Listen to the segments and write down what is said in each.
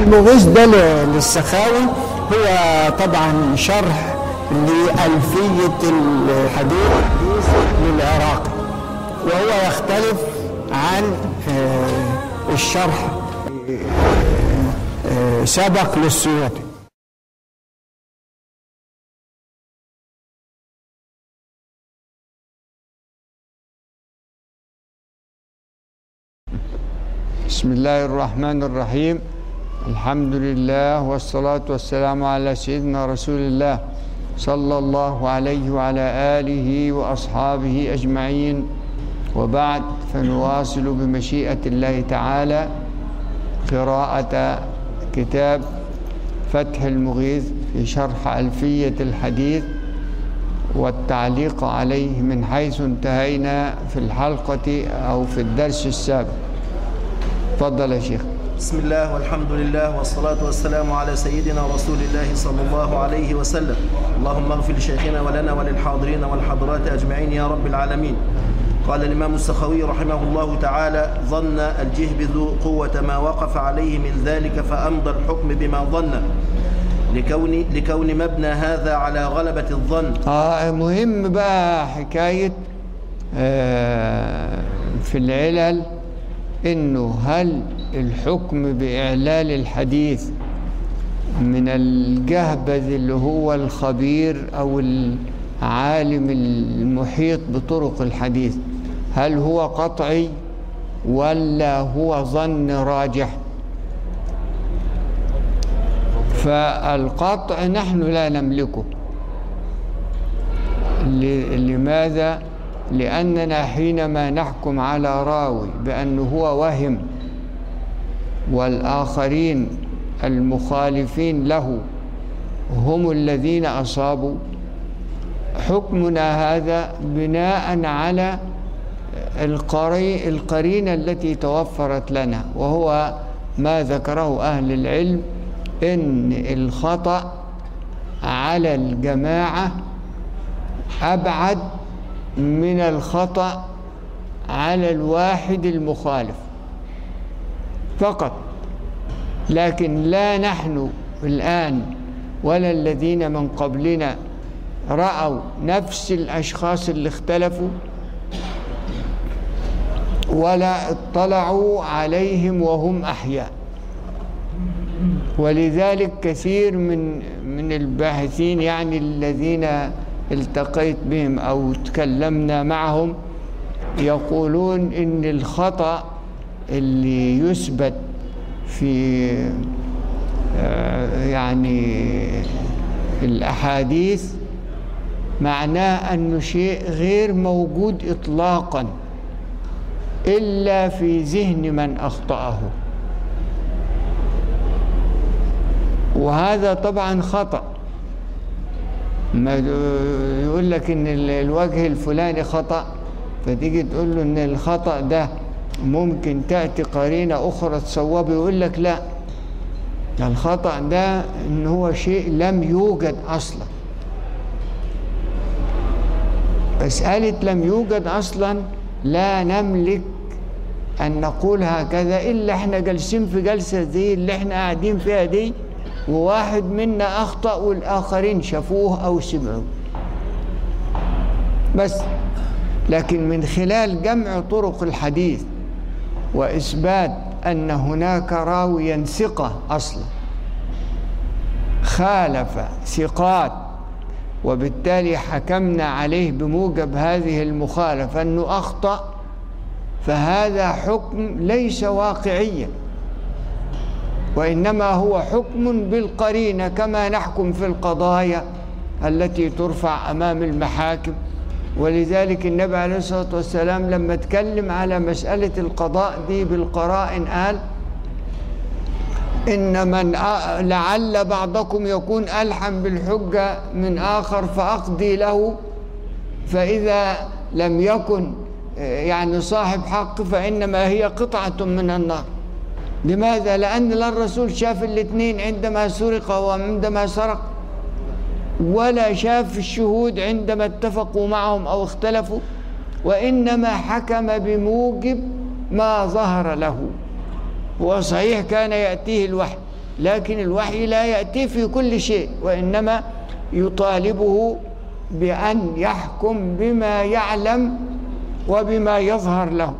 المغيث ده ل- للسخاوي هو طبعا شرح لألفية الحديث للعراقي وهو يختلف عن آه، الشرح آه، سبق للسيوطي بسم الله الرحمن الرحيم الحمد لله والصلاة والسلام على سيدنا رسول الله صلى الله عليه وعلى آله وأصحابه أجمعين وبعد فنواصل بمشيئة الله تعالى قراءة كتاب فتح المغيث في شرح ألفية الحديث والتعليق عليه من حيث انتهينا في الحلقة أو في الدرس السابق تفضل يا شيخ بسم الله والحمد لله والصلاة والسلام على سيدنا رسول الله صلى الله عليه وسلم اللهم اغفر لشيخنا ولنا وللحاضرين والحاضرات أجمعين يا رب العالمين قال الإمام السخوي رحمه الله تعالى ظن الجهبذ قوة ما وقف عليه من ذلك فأمضى الحكم بما ظن لكون, لكون مبنى هذا على غلبة الظن آه مهم بقى حكاية آه في العلل إنه هل الحكم بإعلال الحديث من الجهبذ اللي هو الخبير أو العالم المحيط بطرق الحديث هل هو قطعي ولا هو ظن راجح فالقطع نحن لا نملكه ل- لماذا؟ لأننا حينما نحكم على راوي بأنه هو وهم والآخرين المخالفين له هم الذين أصابوا حكمنا هذا بناء على القري القرينة التي توفرت لنا وهو ما ذكره أهل العلم إن الخطأ على الجماعة أبعد من الخطأ على الواحد المخالف فقط لكن لا نحن الآن ولا الذين من قبلنا رأوا نفس الأشخاص اللي اختلفوا ولا اطلعوا عليهم وهم أحياء ولذلك كثير من من الباحثين يعني الذين التقيت بهم او تكلمنا معهم يقولون ان الخطا اللي يثبت في آه، يعني الاحاديث معناه انه شيء غير موجود اطلاقا الا في ذهن من اخطاه وهذا طبعا خطأ ما يقول لك ان ال- الوجه الفلاني خطأ فتيجي تقول له ان الخطأ ده ممكن تأتي قرينة أخرى تصوبه يقول لك لا ده الخطأ ده ان هو شيء لم يوجد أصلا مسألة لم يوجد أصلا لا نملك أن نقول هكذا إلا إحنا جالسين في جلسة زي اللي إحنا قاعدين فيها دي وواحد منا أخطأ والآخرين شافوه أو سمعوا بس لكن من خلال جمع طرق الحديث وإثبات أن هناك راويا ثقة أصلا خالف ثقات وبالتالي حكمنا عليه بموجب هذه المخالفة أنه أخطأ فهذا حكم ليس واقعيا وإنما هو حكم بالقرينة كما نحكم في القضايا التي ترفع أمام المحاكم ولذلك النبي عليه الصلاة والسلام لما اتكلم على مسألة القضاء دي بالقرائن قال إن من أ- لعل بعضكم يكون ألحم بالحجة من آخر فأقضي له فإذا لم يكن آه، يعني صاحب حق فإنما هي قطعة من النار لماذا؟ لأن لا الرسول شاف الاثنين عندما سرق وعندما سرق ولا شاف الشهود عندما اتفقوا معهم أو اختلفوا وإنما حكم بموجب ما ظهر له هو صحيح كان يأتيه الوحي لكن الوحي لا يأتي في كل شيء وإنما يطالبه بأن يحكم بما يعلم وبما يظهر له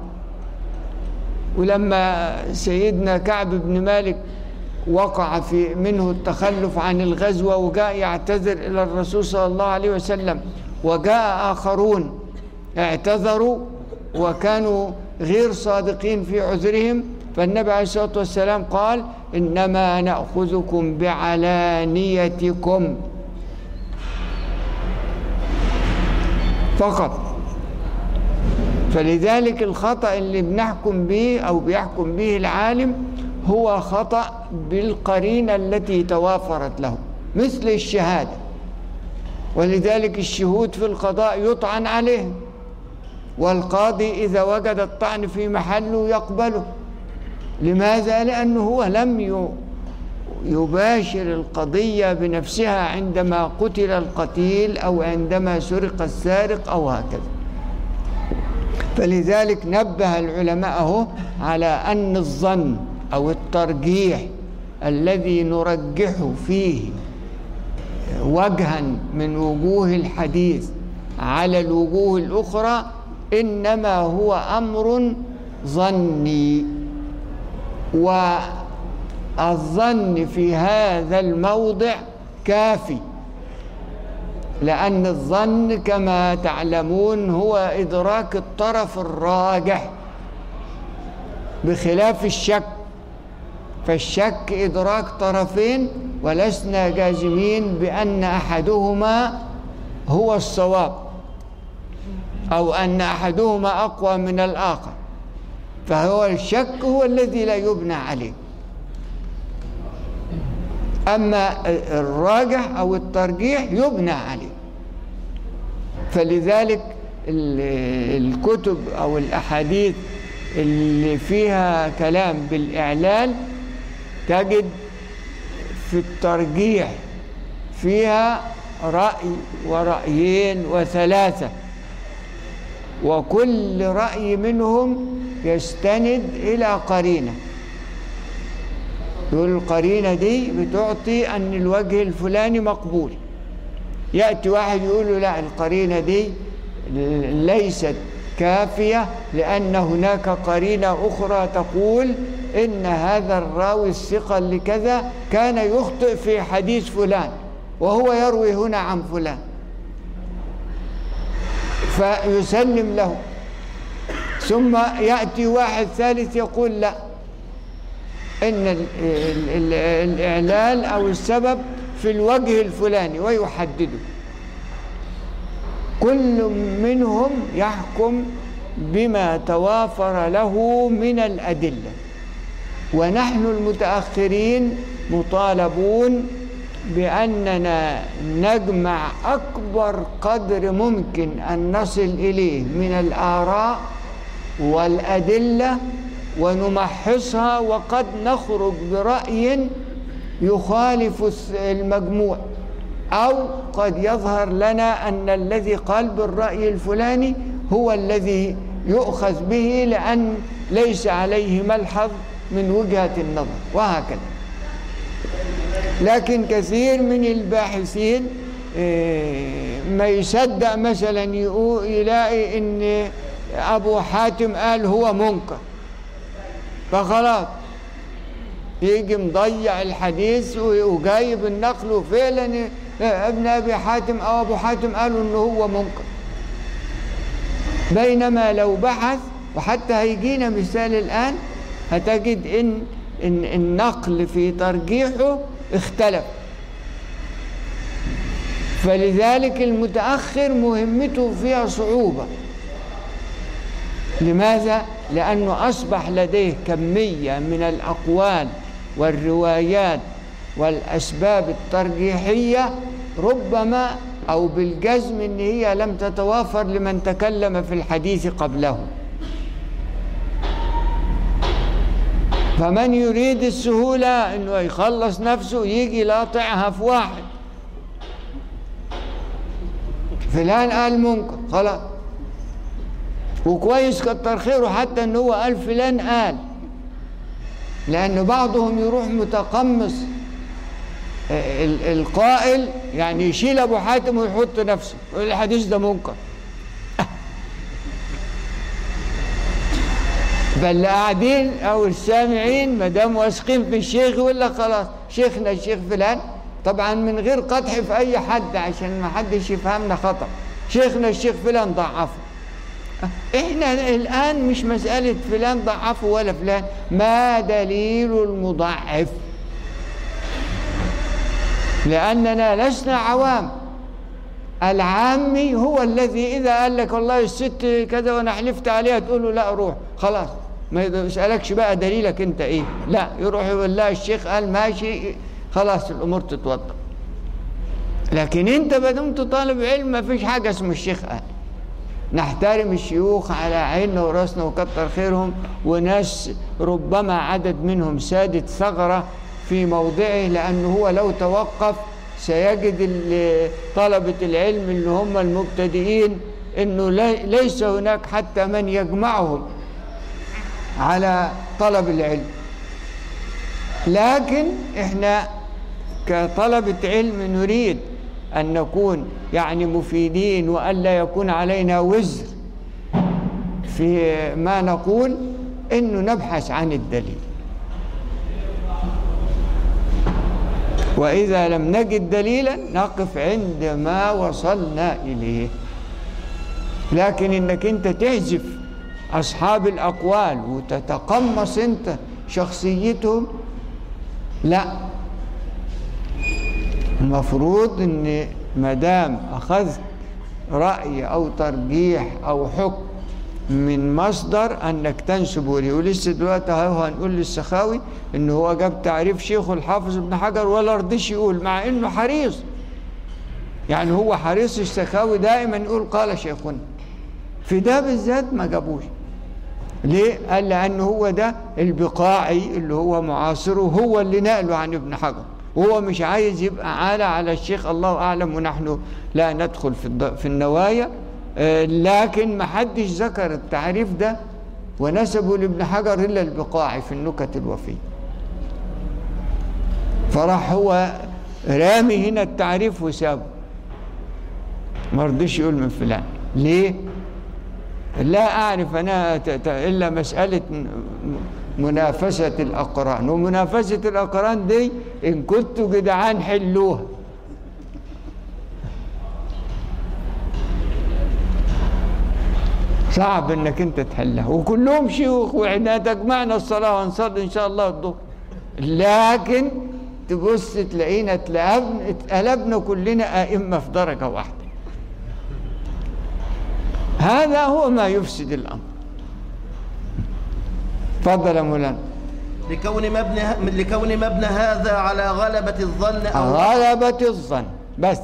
ولما سيدنا كعب بن مالك وقع في منه التخلف عن الغزوة وجاء يعتذر إلى الرسول صلى الله عليه وسلم وجاء آخرون اعتذروا وكانوا غير صادقين في عذرهم فالنبي عليه الصلاة والسلام قال إنما نأخذكم بعلانيتكم فقط فلذلك الخطأ اللي بنحكم به أو بيحكم به العالم هو خطأ بالقرينة التي توافرت له مثل الشهادة ولذلك الشهود في القضاء يطعن عليهم والقاضي إذا وجد الطعن في محله يقبله لماذا؟ لأنه هو لم يباشر القضية بنفسها عندما قتل القتيل أو عندما سرق السارق أو هكذا فلذلك نبه العلماء أهو على أن الظن أو الترجيح الذي نرجح فيه وجها من وجوه الحديث على الوجوه الأخرى إنما هو أمر ظني والظن في هذا الموضع كافي لأن الظن كما تعلمون هو إدراك الطرف الراجح بخلاف الشك فالشك إدراك طرفين ولسنا جازمين بأن أحدهما هو الصواب أو أن أحدهما أقوى من الآخر فهو الشك هو الذي لا يبنى عليه أما الراجح أو الترجيح يبنى عليه فلذلك الكتب أو الأحاديث اللي فيها كلام بالإعلال تجد في الترجيح فيها رأي ورأيين وثلاثة وكل رأي منهم يستند إلى قرينة يقول القرينة دي بتعطي أن الوجه الفلاني مقبول يأتي واحد يقول له لا القرينة دي ليست كافية لأن هناك قرينة أخرى تقول إن هذا الراوي الثقة لكذا كان يخطئ في حديث فلان وهو يروي هنا عن فلان فيسلم له ثم يأتي واحد ثالث يقول لا إن الإعلال أو السبب في الوجه الفلاني ويحدده كل منهم يحكم بما توافر له من الأدلة ونحن المتأخرين مطالبون بأننا نجمع أكبر قدر ممكن أن نصل إليه من الآراء والأدلة ونمحصها وقد نخرج برأي يخالف المجموع أو قد يظهر لنا أن الذي قال بالرأي الفلاني هو الذي يؤخذ به لأن ليس عليه ملحظ من وجهة النظر وهكذا لكن كثير من الباحثين ما يصدق مثلا يلاقي ان ابو حاتم قال هو منكر فخلاص يجي مضيع الحديث وجايب النقل وفعلا ابن ابي حاتم او ابو حاتم قالوا انه هو منكر بينما لو بحث وحتى هيجينا مثال الان هتجد ان ان النقل في ترجيحه اختلف فلذلك المتاخر مهمته فيها صعوبه لماذا لانه اصبح لديه كميه من الاقوال والروايات والاسباب الترجيحيه ربما او بالجزم ان هي لم تتوافر لمن تكلم في الحديث قبله فمن يريد السهولة انه يخلص نفسه يجي لاطعها في واحد فلان قال منكر خلاص وكويس كتر خيره حتى ان هو قال فلان قال لأن بعضهم يروح متقمص ال- القائل يعني يشيل أبو حاتم ويحط نفسه يقول الحديث ده منكر بل قاعدين او السامعين ما دام واثقين في الشيخ يقول لك خلاص شيخنا الشيخ فلان طبعا من غير قدح في اي حد عشان ما حدش يفهمنا خطا شيخنا الشيخ فلان ضعفه احنا الان مش مساله فلان ضعفه ولا فلان ما دليل المضعف لاننا لسنا عوام العامي هو الذي اذا قال لك والله الست كذا وانا حلفت عليها تقول له لا روح خلاص ما يسالكش بقى دليلك انت ايه لا يروح يقول لا الشيخ قال ماشي خلاص الامور تتوضا لكن انت ما دمت طالب علم ما فيش حاجه اسمه الشيخ قال نحترم الشيوخ على عيننا وراسنا وكتر خيرهم وناس ربما عدد منهم سادة ثغرة في موضعه لأنه هو لو توقف سيجد ال- طلبة العلم اللي هم المبتدئين أنه لي- ليس هناك حتى من يجمعهم على طلب العلم لكن احنا كطلبة علم نريد أن نكون يعني مفيدين وألا يكون علينا وزر في ما نقول أنه نبحث عن الدليل وإذا لم نجد دليلا نقف عند ما وصلنا إليه لكن إنك أنت تهزف أصحاب الأقوال وتتقمص أنت شخصيتهم لا المفروض ان ما دام اخذت راي او ترجيح او حكم من مصدر انك تنسبه ليه ولسه دلوقتي اهو هنقول للسخاوي ان هو جاب تعريف شيخه الحافظ ابن حجر ولا رضيش يقول مع انه حريص يعني هو حريص السخاوي دائما يقول قال شيخنا في ده بالذات ما جابوش ليه؟ قال لأنه هو ده البقاعي اللي هو معاصره هو اللي نقله عن ابن حجر وهو مش عايز يبقى عالة على الشيخ الله أعلم ونحن لا ندخل في, الض- في النوايا آه، لكن ما حدش ذكر التعريف ده ونسبه لابن حجر إلا البقاعي في النكت الوفية فراح هو رامي هنا التعريف وسابه ما رضيش يقول من فلان ليه؟ لا أعرف أنا ت- ت- إلا مسألة م- منافسة الأقران ومنافسة الأقران دي إن كنتوا جدعان حلوها صعب انك انت تحلها وكلهم شيوخ واحنا تجمعنا الصلاه ونصلي ان شاء الله الظهر لكن تبص تلاقينا اتلهبنا اتقلبنا كلنا ائمه في درجه واحده هذا هو ما يفسد الامر تفضل يا مولانا لكون مبنى لكون مبنى هذا على غلبة الظن أو غلبة الظن بس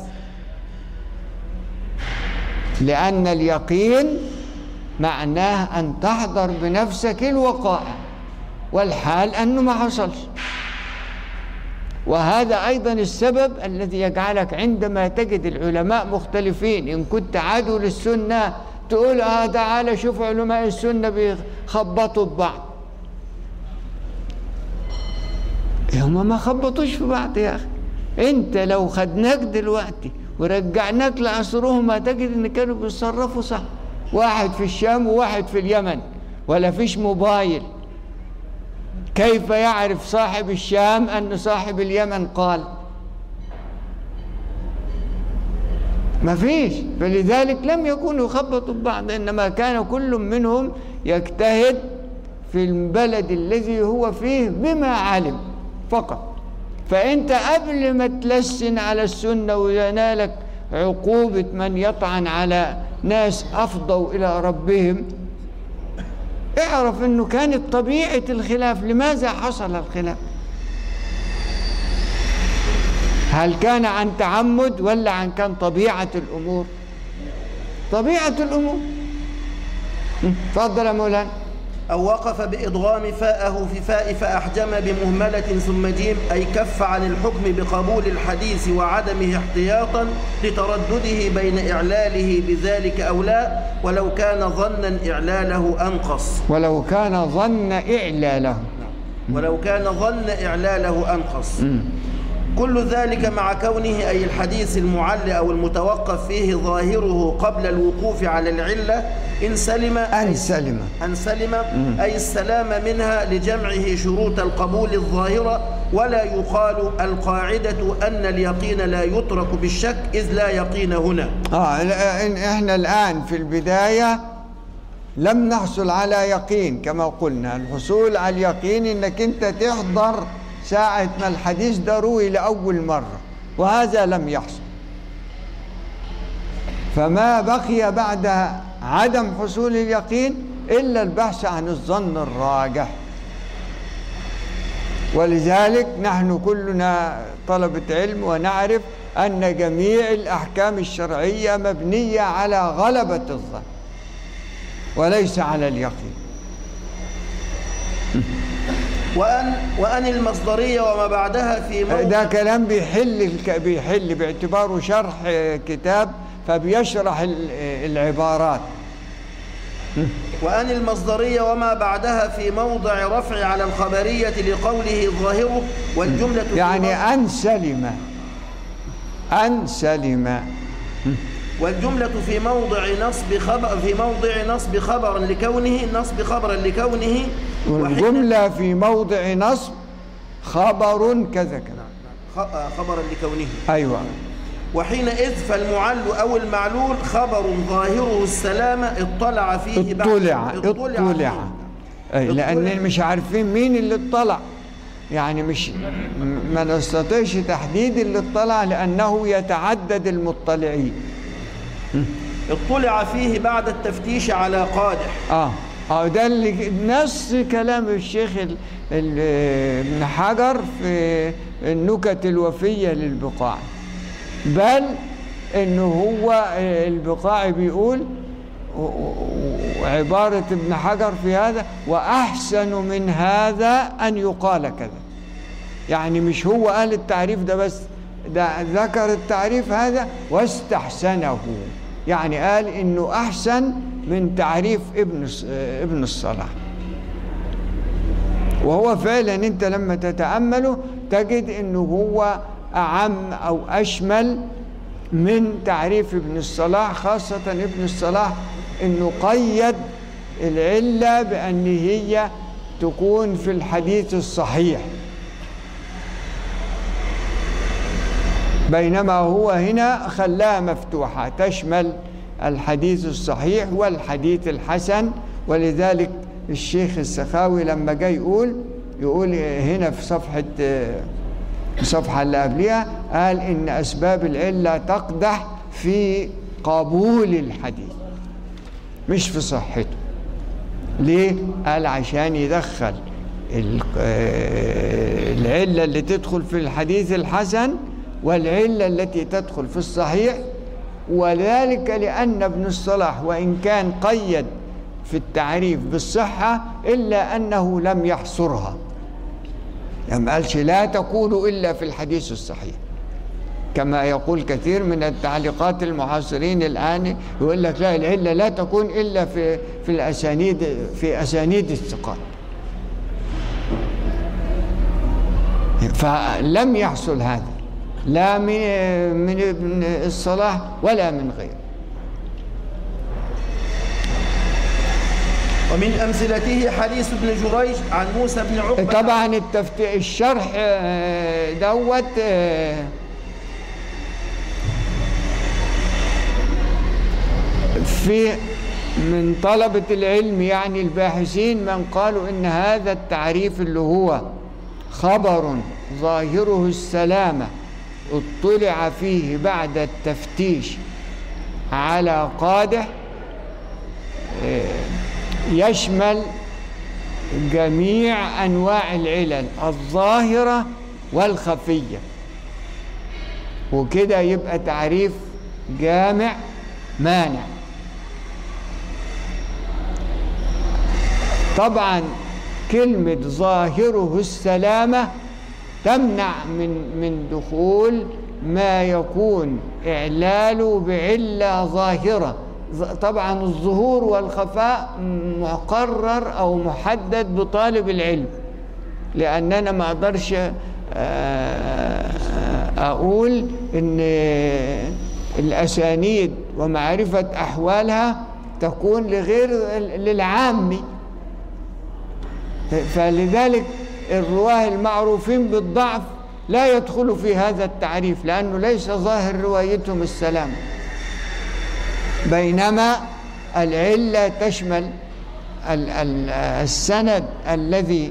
لأن اليقين معناه أن تحضر بنفسك الوقائع والحال أنه ما حصلش وهذا أيضا السبب الذي يجعلك عندما تجد العلماء مختلفين إن كنت عدو للسنة تقول آه تعالى شوف علماء السنة بيخبطوا ببعض هم ما خبطوش في بعض يا أخي أنت لو خدناك دلوقتي ورجعناك لعصرهم هتجد إن كانوا بيتصرفوا صح واحد في الشام وواحد في اليمن ولا فيش موبايل كيف يعرف صاحب الشام أن صاحب اليمن قال ما فيش فلذلك لم يكونوا يخبطوا ببعض إنما كان كل منهم يجتهد في البلد الذي هو فيه بما علم فقط فأنت قبل ما تلسن على السنة وينالك عقوبة من يطعن على ناس أفضوا إلى ربهم اعرف أنه كانت طبيعة الخلاف لماذا حصل الخلاف هل كان عن تعمد ولا عن كان طبيعة الأمور طبيعة الأمور تفضل يا مولانا أو وقف بإضغام فاءه في فاء فأحجم بمهملة ثم جيم أي كف عن الحكم بقبول الحديث وعدمه احتياطا لتردده بين إعلاله بذلك أو لا ولو كان ظنا إعلاله أنقص ولو كان ظن إعلاله ولو كان ظن إعلاله أنقص كل ذلك مع كونه أي الحديث المعل أو المتوقف فيه ظاهره قبل الوقوف على العلة إن سلم أن سلم أن سلم أي السلام منها لجمعه شروط القبول الظاهرة ولا يقال القاعدة أن اليقين لا يترك بالشك إذ لا يقين هنا آه لا- إن إحنا الآن في البداية لم نحصل على يقين كما قلنا الحصول على اليقين إنك أنت تحضر ساعة ما الحديث ده روي لأول مرة وهذا لم يحصل فما بقي بعد عدم حصول اليقين إلا البحث عن الظن الراجح ولذلك نحن كلنا طلبة علم ونعرف أن جميع الأحكام الشرعية مبنية على غلبة الظن وليس على اليقين وأن, وأن المصدرية وما بعدها في موضع ده كلام بيحل الك- بيحل باعتباره شرح آه، كتاب فبيشرح ال- آه، العبارات وأن المصدرية وما بعدها في موضع رفع على الخبرية لقوله ظاهره والجملة في يعني موضع- أن سلم أن سلم والجملة في موضع نصب خبر في موضع نصب خبرا لكونه نصب خبرا لكونه وحين- والجملة في موضع نصب خبر كذا كذا خ- خبرا لكونه أيوة وحينئذ فالمعل أو المعلول خبر ظاهره السلامة اطلع فيه بعد- اطلع اطلع فيه. أي لأن اطلع. مش عارفين مين اللي اطلع يعني مش ما نستطيعش تحديد اللي اطلع لأنه يتعدد المطلعين اطلع فيه بعد التفتيش على قادح اه اه ده اللي نص كلام الشيخ ال- ال- ابن حجر في النكت الوفية للبقاع بل انه هو البقاع بيقول و- و- وعبارة ابن حجر في هذا وأحسن من هذا أن يقال كذا يعني مش هو قال التعريف ده بس ده ذكر التعريف هذا واستحسنه يعني قال انه احسن من تعريف ابن الص- ابن الصلاح وهو فعلا انت لما تتامله تجد انه هو اعم او اشمل من تعريف ابن الصلاح خاصه ابن الصلاح انه قيد العله بان هي تكون في الحديث الصحيح بينما هو هنا خلاها مفتوحة تشمل الحديث الصحيح والحديث الحسن ولذلك الشيخ السخاوي لما جاي يقول يقول هنا في صفحة الصفحة اللي قبلها قال إن أسباب العلة تقدح في قبول الحديث مش في صحته ليه؟ قال عشان يدخل ال- آه، العلة اللي تدخل في الحديث الحسن والعلة التي تدخل في الصحيح وذلك لأن ابن الصلاح وإن كان قيد في التعريف بالصحة إلا أنه لم يحصرها يعني ما قالش لا تكون إلا في الحديث الصحيح كما يقول كثير من التعليقات المعاصرين الآن يقول لك لا العلة لا تكون إلا في في الأسانيد في أسانيد الثقات فلم يحصل هذا لا من من ابن الصلاح ولا من غيره ومن أمثلته حديث ابن جريج عن موسى بن عقبة طبعا التفت... الشرح آه، دوت آه، في من طلبة العلم يعني الباحثين من قالوا إن هذا التعريف اللي هو خبر ظاهره السلامة اطلع فيه بعد التفتيش على قادح آه، يشمل جميع انواع العلل الظاهره والخفيه وكده يبقى تعريف جامع مانع طبعا كلمه ظاهره السلامه تمنع من من دخول ما يكون اعلاله بعله ظاهره ظ- طبعا الظهور والخفاء مقرر او محدد بطالب العلم لأن أنا ما أقدرش أقول إن الأسانيد ومعرفة أحوالها تكون لغير للعامي فلذلك الرواه المعروفين بالضعف لا يدخل في هذا التعريف لأنه ليس ظاهر روايتهم السلام بينما العلة تشمل السند الذي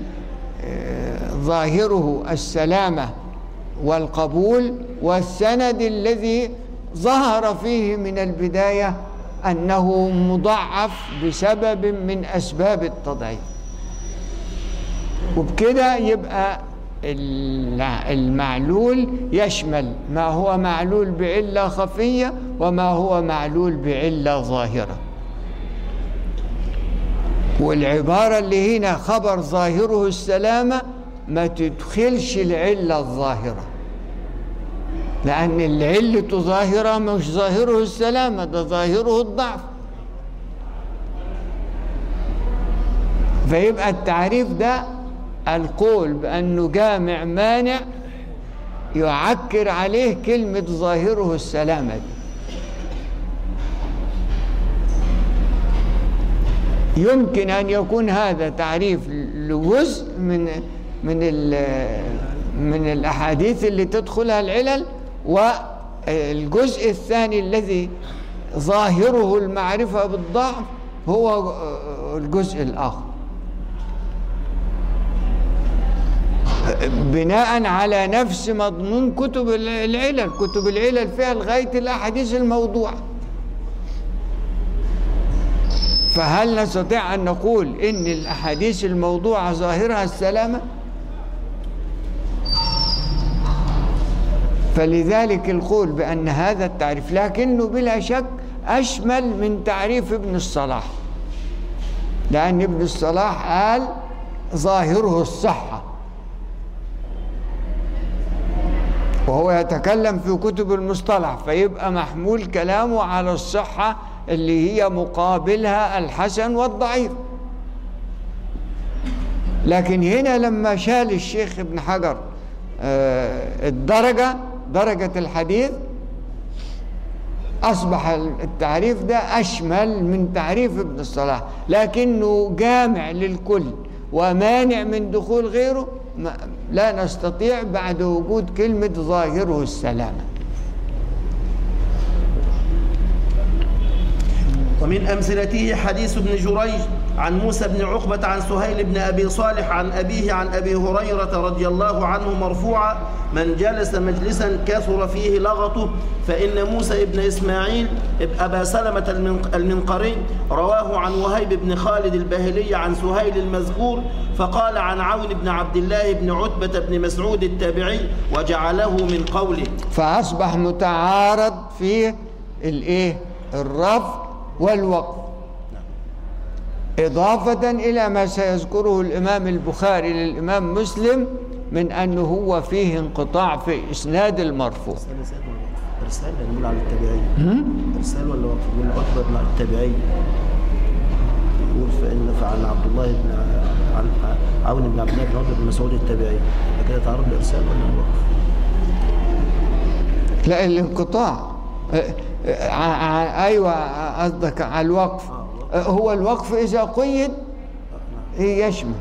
ظاهره السلامة والقبول والسند الذي ظهر فيه من البداية أنه مضعف بسبب من أسباب التضعيف وبكده يبقى المعلول يشمل ما هو معلول بعلة خفية وما هو معلول بعلة ظاهرة والعبارة اللي هنا خبر ظاهره السلامة ما تدخلش العلة الظاهرة لأن العلة ظاهرة مش ظاهره السلامة ده ظاهره الضعف فيبقى التعريف ده القول بأنه جامع مانع يعكر عليه كلمة ظاهره السلامة دي يمكن أن يكون هذا تعريف لجزء من من من الأحاديث اللي تدخلها العلل والجزء الثاني الذي ظاهره المعرفة بالضعف هو الجزء الآخر بناء على نفس مضمون كتب العلل كتب العلل فيها لغاية الأحاديث الموضوعة فهل نستطيع أن نقول إن الأحاديث الموضوعة ظاهرها السلامة فلذلك القول بأن هذا التعريف لكنه بلا شك أشمل من تعريف ابن الصلاح لأن ابن الصلاح قال ظاهره الصحة وهو يتكلم في كتب المصطلح فيبقى محمول كلامه على الصحة اللي هي مقابلها الحسن والضعيف لكن هنا لما شال الشيخ ابن حجر الدرجة درجة الحديث أصبح التعريف ده أشمل من تعريف ابن الصلاح لكنه جامع للكل ومانع من دخول غيره لا نستطيع بعد وجود كلمة ظاهره السلامة ومن أمثلته حديث ابن جريج عن موسى بن عقبة عن سهيل بن أبي صالح عن أبيه عن أبي هريرة رضي الله عنه مرفوعا من جلس مجلسا كثر فيه لغطه فإن موسى بن إسماعيل أبا سلمة المنقري رواه عن وهيب بن خالد الباهلي عن سهيل المذكور فقال عن عون بن عبد الله بن عتبة بن مسعود التابعي وجعله من قوله فأصبح متعارض فيه الإيه الرفض والوقف إضافة إلى ما سيذكره الإمام البخاري للإمام مسلم من أنه هو فيه انقطاع في إسناد المرفوع إرسال نقول على التابعية إرسال ولا وقف يقول عتبة بن التابعي يقول فإن فعل عبد الله بن عن عون بن عبد الله بن عتبة بن مسعود التابعي كده تعرض الإرسال ولا الوقف؟ لا الانقطاع ايوه قصدك على الوقف هو الوقف اذا قيد يشمل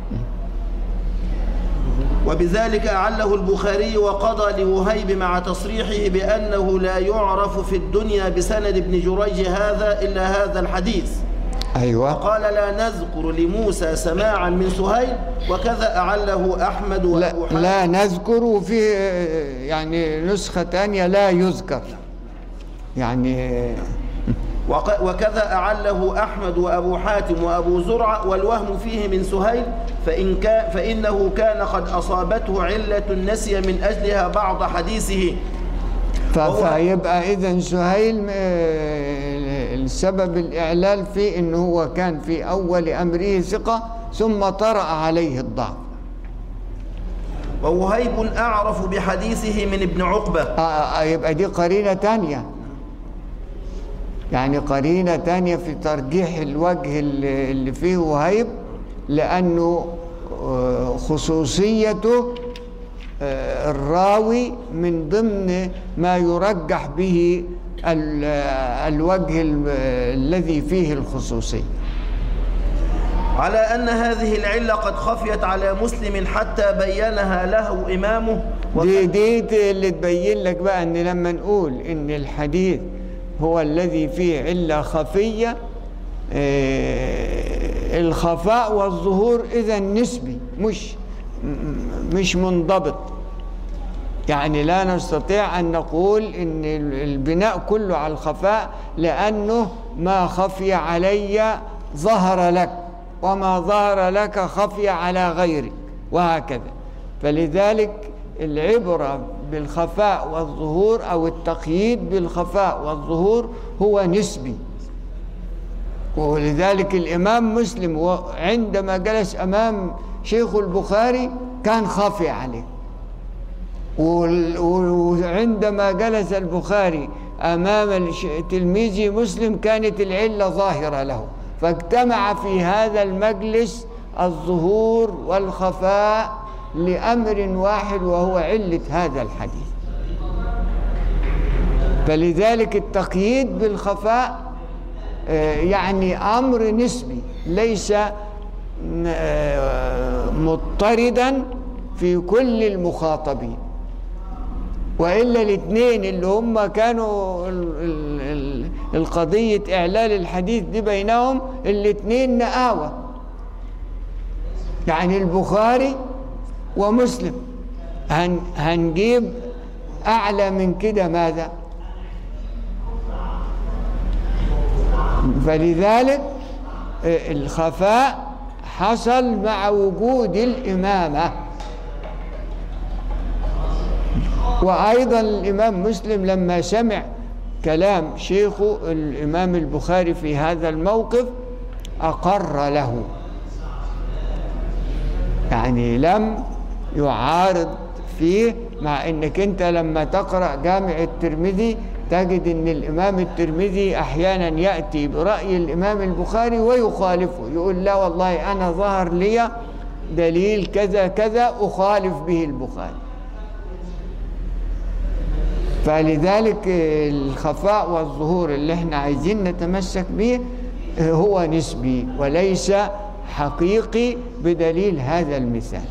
وبذلك أعله البخاري وقضى لوهيب مع تصريحه بأنه لا يعرف في الدنيا بسند ابن جريج هذا إلا هذا الحديث أيوة وقال لا نذكر لموسى سماعا من سهيل وكذا أعله أحمد لا, وأبو حاتم لا نذكر في يعني نسخة ثانية لا يذكر يعني وق- وكذا أعله أحمد وأبو حاتم وأبو زرع والوهم فيه من سهيل فإن كان فإنه كان قد أصابته علة نسي من أجلها بعض حديثه ف- هو- فيبقى إذا سهيل آه، السبب الإعلال فيه إنه هو كان في أول أمره ثقة ثم طرأ عليه الضعف ووهيب أعرف بحديثه من ابن عقبة آه، آه، يبقى دي قرينة تانية يعني قرينة تانية في ترجيح الوجه اللي اللي فيه وهيب لأنه آه، خصوصيته آه، الراوي من ضمن ما يرجح به ال- آه، الوجه ال- آه، الذي فيه الخصوصية على أن هذه العلة قد خفيت على مسلم حتى بينها له إمامه دي, دي, دي اللي تبين لك بقى ان لما نقول ان الحديث هو الذي فيه علة خفية آه، الخفاء والظهور اذا نسبي مش م- مش منضبط يعني لا نستطيع أن نقول إن البناء كله على الخفاء لأنه ما خفي علي ظهر لك وما ظهر لك خفي على غيرك وهكذا فلذلك العبرة بالخفاء والظهور أو التقييد بالخفاء والظهور هو نسبي ولذلك الإمام مسلم عندما جلس أمام شيخ البخاري كان خافي عليه وال- وعندما جلس البخاري أمام الش- تلميذه مسلم كانت العلة ظاهرة له فاجتمع في هذا المجلس الظهور والخفاء لأمر واحد وهو علة هذا الحديث فلذلك التقييد بالخفاء آه، يعني أمر نسبي ليس آه، مضطردا في كل المخاطبين والا الاثنين اللي هم كانوا ال- ال- ال- القضيه اعلال الحديث دي بينهم الاثنين نقاوه يعني البخاري ومسلم هن هنجيب اعلى من كده ماذا فلذلك آه، الخفاء حصل مع وجود الامامه وأيضا الإمام مسلم لما سمع كلام شيخه الإمام البخاري في هذا الموقف أقر له يعني لم يعارض فيه مع انك انت لما تقرا جامع الترمذي تجد ان الامام الترمذي احيانا ياتي براي الامام البخاري ويخالفه يقول لا والله انا ظهر لي دليل كذا كذا اخالف به البخاري فلذلك الخفاء والظهور اللي احنا عايزين نتمسك به هو نسبي وليس حقيقي بدليل هذا المثال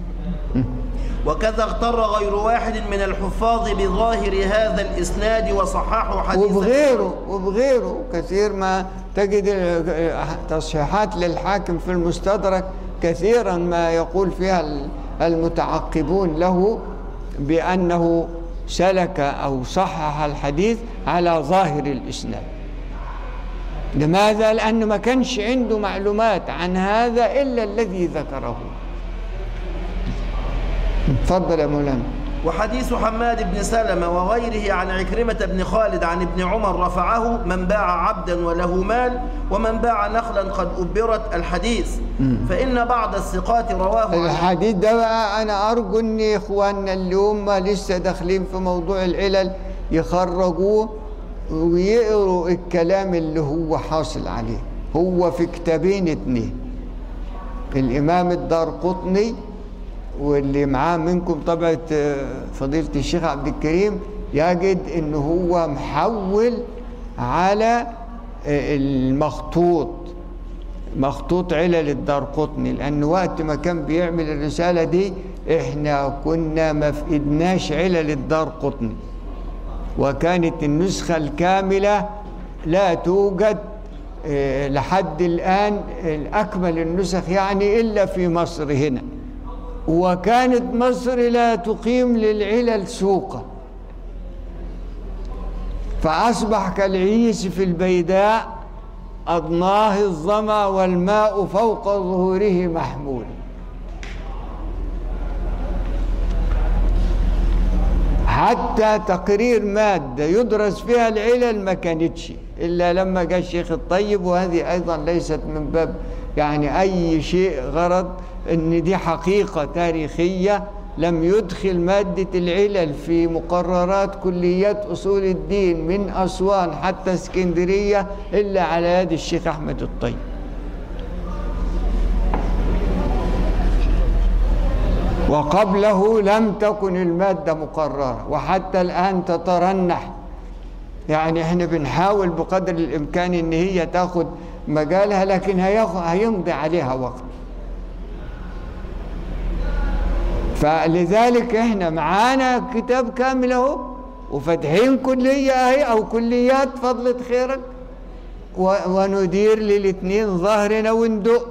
وكذا اغتر غير واحد من الحفاظ بظاهر هذا الإسناد وصححه حديثا وبغيره وبغيره كثير ما تجد تصحيحات للحاكم في المستدرك كثيرا ما يقول فيها المتعقبون له بأنه سلك أو صحح الحديث على ظاهر الإسناد لماذا؟ لأنه ما كانش عنده معلومات عن هذا إلا الذي ذكره تفضل يا مولانا وحديث حماد بن سلمة وغيره عن عكرمة بن خالد عن ابن عمر رفعه من باع عبدا وله مال ومن باع نخلا قد أبرت الحديث فإن بعض الثقات رواه عن الحديث ده بقى انا ارجو ان اخواننا اللي هم لسه داخلين في موضوع العلل يخرجوه ويقروا الكلام اللي هو حاصل عليه هو في كتابين اتنين الامام الدار قطني واللي معاه منكم طبعة آه، فضيلة الشيخ عبد الكريم يجد ان هو محول على آه، المخطوط مخطوط علل الدار قطني لأن وقت ما كان بيعمل الرسالة دي احنا كنا ما فقدناش علل الدار قطني وكانت النسخة الكاملة لا توجد آه، لحد الآن الأكمل النسخ يعني إلا في مصر هنا وكانت مصر لا تقيم للعلل سوقا فأصبح كالعيس في البيداء أضناه الظما والماء فوق ظهوره محمول حتى تقرير مادة يدرس فيها العلل ما كانتش إلا لما جاء الشيخ الطيب وهذه أيضا ليست من باب يعني أي شيء غرض أن دي حقيقة تاريخية لم يدخل مادة العلل في مقررات كليات أصول الدين من أسوان حتى اسكندرية إلا على يد الشيخ أحمد الطيب وقبله لم تكن المادة مقررة وحتى الآن تترنح يعني احنا بنحاول بقدر الإمكان إن هي تاخد مجالها لكن هياخ- هيمضي عليها وقت فلذلك احنا معانا كتاب كامل اهو وفاتحين كلية اهي او كليات فضلة خيرك و- وندير للاثنين ظهرنا وندق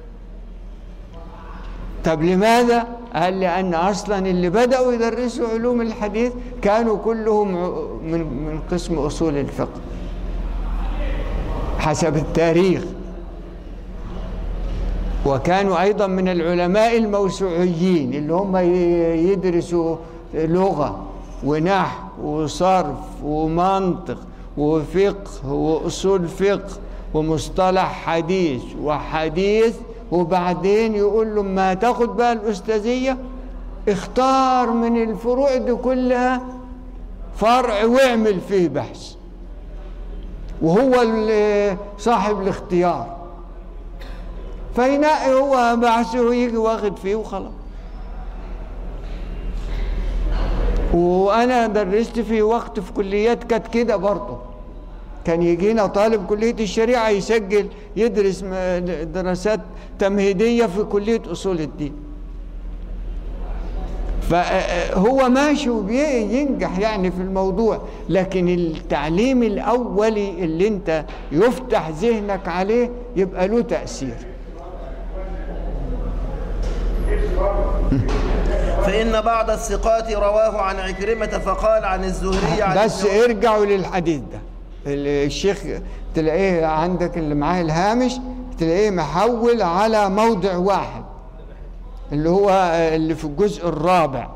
طب لماذا؟ قال لأن أصلا اللي بدأوا يدرسوا علوم الحديث كانوا كلهم ع- من من قسم أصول الفقه حسب التاريخ وكانوا أيضا من العلماء الموسوعيين اللي هم ي- يدرسوا لغة ونحو وصرف ومنطق وفقه وأصول فقه ومصطلح حديث وحديث وبعدين يقول له ما تاخد بقى الأستاذية اختار من الفروع دي كلها فرع واعمل فيه بحث وهو ال- صاحب الاختيار فينقي هو بحثه ويجي واخد فيه وخلاص وانا درست في وقت في كليات كانت كده برضه كان يجينا طالب كلية الشريعة يسجل يدرس م- دراسات تمهيدية في كلية أصول الدين فهو ماشي وبينجح يعني في الموضوع لكن التعليم الأولي اللي انت يفتح ذهنك عليه يبقى له تأثير فإن بعض الثقات رواه عن عكرمة فقال عن الزهري عن بس ابن- ارجعوا للحديث ده ال- الشيخ تلاقيه عندك اللي معاه الهامش تلاقيه محول على موضع واحد اللي هو اللي في الجزء الرابع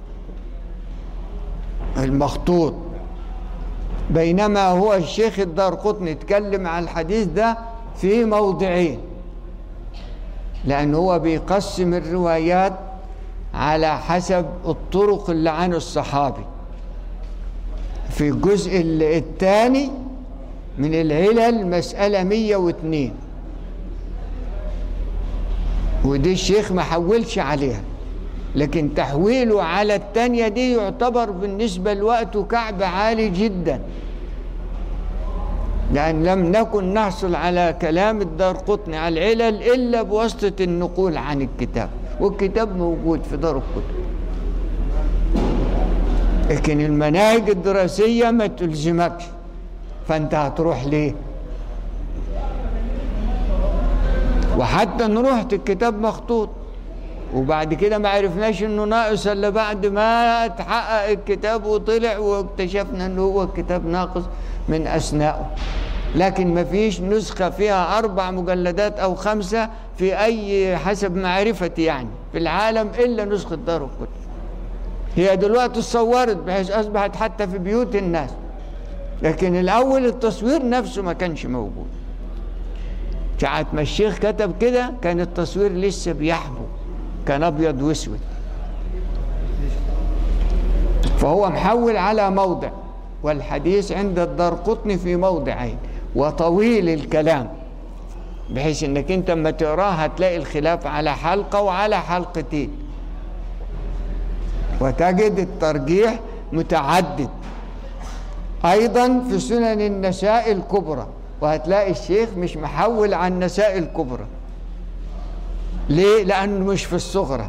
المخطوط بينما هو الشيخ الدار قطني اتكلم عن الحديث ده في موضعين لأن هو بيقسم الروايات على حسب الطرق اللي عن الصحابي في الجزء الثاني من العلل مسألة 102 ودي الشيخ ما حولش عليها لكن تحويله على التانية دي يعتبر بالنسبة لوقته كعب عالي جدا لأن لم نكن نحصل على كلام الدار قطني على العلل إلا بواسطة النقول عن الكتاب والكتاب موجود في دار الكتب لكن المناهج الدراسية ما تلزمكش فأنت هتروح ليه وحتى ان رحت الكتاب مخطوط وبعد كده ما عرفناش انه ناقص الا بعد ما اتحقق الكتاب وطلع واكتشفنا انه هو الكتاب ناقص من اثنائه لكن ما فيش نسخة فيها أربع مجلدات أو خمسة في أي حسب معرفتي يعني في العالم إلا نسخة دار الكتب هي دلوقتي اتصورت بحيث أصبحت حتى في بيوت الناس لكن الأول التصوير نفسه ما كانش موجود ساعة ما الشيخ كتب كده كان التصوير لسه بيحبو كان أبيض وأسود فهو محول على موضع والحديث عند الدرقطني في موضعين وطويل الكلام بحيث انك انت لما تقراه هتلاقي الخلاف على حلقه وعلى حلقتين وتجد الترجيح متعدد ايضا في سنن النساء الكبرى وهتلاقي الشيخ مش محول عن النساء الكبرى ليه لانه مش في الصغرى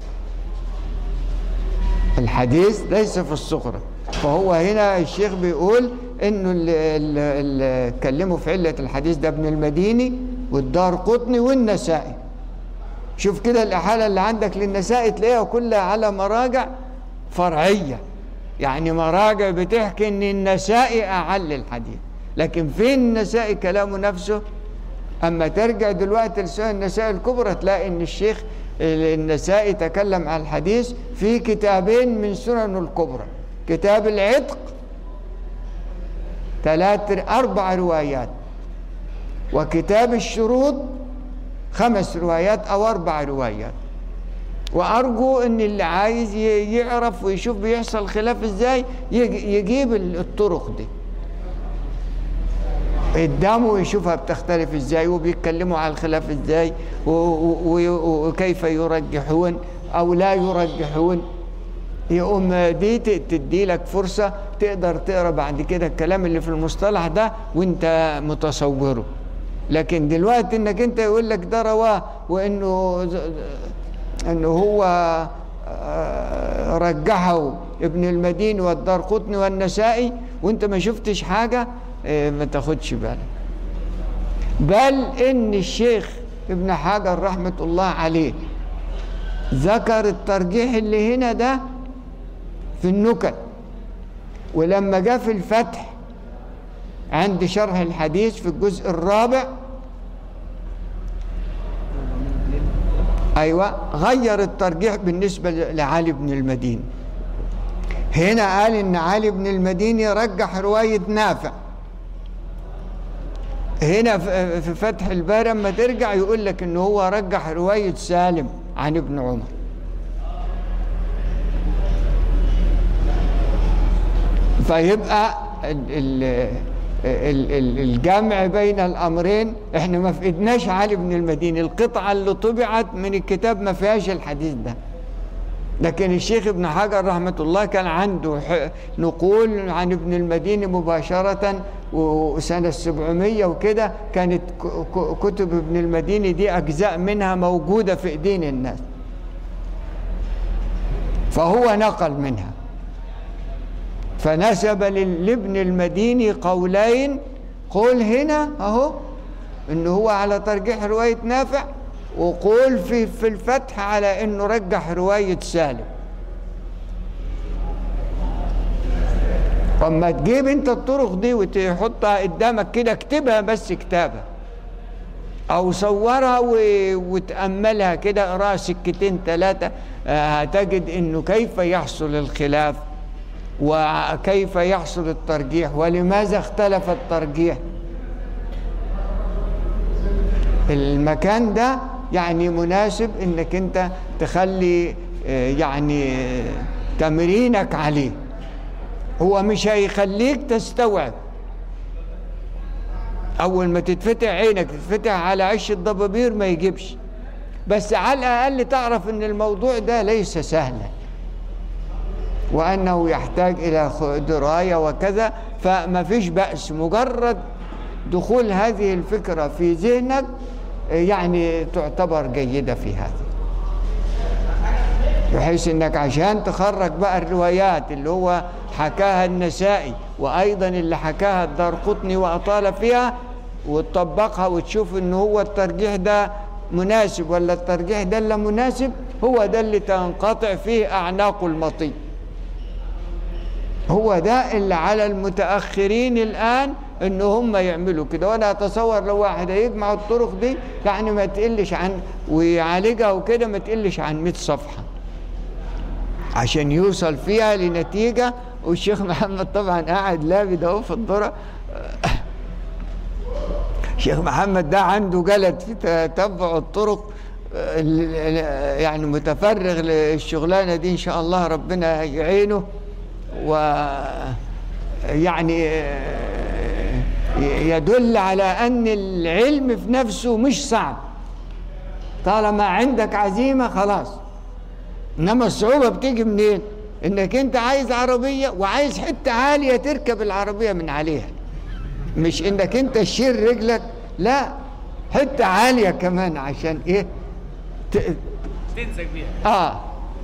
الحديث ليس في الصغرى فهو هنا الشيخ بيقول انه اللي, اللي, اللي اتكلموا في عله الحديث ده ابن المديني والدار قطني والنسائي شوف كده الاحاله اللي عندك للنسائي تلاقيها كلها على مراجع فرعيه يعني مراجع بتحكي ان النسائي اعل الحديث لكن فين النسائي كلامه نفسه اما ترجع دلوقتي لسنن النسائي الكبرى تلاقي ان الشيخ النسائي تكلم عن الحديث في كتابين من سنن الكبرى كتاب العتق ثلاث أربع روايات وكتاب الشروط خمس روايات أو أربع روايات وأرجو إن اللي عايز يعرف ويشوف بيحصل خلاف إزاي يجيب الطرق دي قدامه ويشوفها بتختلف ازاي وبيتكلموا على الخلاف ازاي وكيف يرجحون أو لا يرجحون يقوم دي ت- تدي لك فرصة تقدر تقرا بعد كده الكلام اللي في المصطلح ده وانت متصوره لكن دلوقتي انك انت يقول لك ده رواه وانه ز- انه هو آه، رجحه ابن المديني والدار قطني والنسائي وانت ما شفتش حاجة آه، ما تاخدش بالك بل ان الشيخ ابن حجر رحمة الله عليه ذكر الترجيح اللي هنا ده في النكت ولما جاء في الفتح عند شرح الحديث في الجزء الرابع ايوه غير الترجيح بالنسبه لعلي بن المديني هنا قال ان علي بن المديني رجح روايه نافع هنا في في فتح الباري اما ترجع يقول لك ان هو رجح روايه سالم عن ابن عمر فيبقى ال- ال- ال- ال- الجمع بين الامرين احنا ما فقدناش علي بن المديني القطعه اللي طبعت من الكتاب ما فيهاش الحديث ده لكن الشيخ ابن حجر رحمة الله كان عنده ح- نقول عن ابن المديني مباشرة وسنة 700 وكده كانت ك- ك- كتب ابن المديني دي أجزاء منها موجودة في إيدين الناس فهو نقل منها فنسب لل- لابن المديني قولين قول هنا اهو انه هو على ترجيح روايه نافع وقول في في الفتح على انه رجح روايه سالم اما تجيب انت الطرق دي وتحطها قدامك كده اكتبها بس كتابه او صورها و... وتاملها كده اقراها سكتين ثلاثه آه، هتجد انه كيف يحصل الخلاف وكيف يحصل الترجيح ولماذا اختلف الترجيح المكان ده يعني مناسب انك انت تخلي آه، يعني آه، تمرينك عليه هو مش هيخليك تستوعب اول ما تتفتح عينك تتفتح على عش الضبابير ما يجيبش بس على الاقل تعرف ان الموضوع ده ليس سهلا وانه يحتاج الى خ- درايه وكذا فما فيش باس مجرد دخول هذه الفكره في ذهنك آه، يعني تعتبر جيده في هذا بحيث انك عشان تخرج بقى الروايات اللي هو حكاها النسائي وايضا اللي حكاها الدار قطني واطال فيها وتطبقها وتشوف ان هو الترجيح ده مناسب ولا الترجيح ده لا مناسب هو ده اللي تنقطع فيه اعناق المطي هو ده اللي على المتاخرين الان ان هم يعملوا كده وانا اتصور لو واحد هيجمع الطرق دي يعني ما تقلش عن ويعالجها وكده ما تقلش عن 100 صفحه عشان يوصل فيها لنتيجة والشيخ محمد طبعا قاعد لابد اهو في الذرة الشيخ محمد ده عنده جلد في تتبع الطرق ال- ال- يعني متفرغ للشغلانة دي إن شاء الله ربنا يعينه و يعني يدل على أن العلم في نفسه مش صعب طالما عندك عزيمة خلاص انما الصعوبه بتيجي منين انك انت عايز عربيه وعايز حته عاليه تركب العربيه من عليها مش انك انت تشيل رجلك لا حته عاليه كمان عشان ايه ت... تنزك بيها اه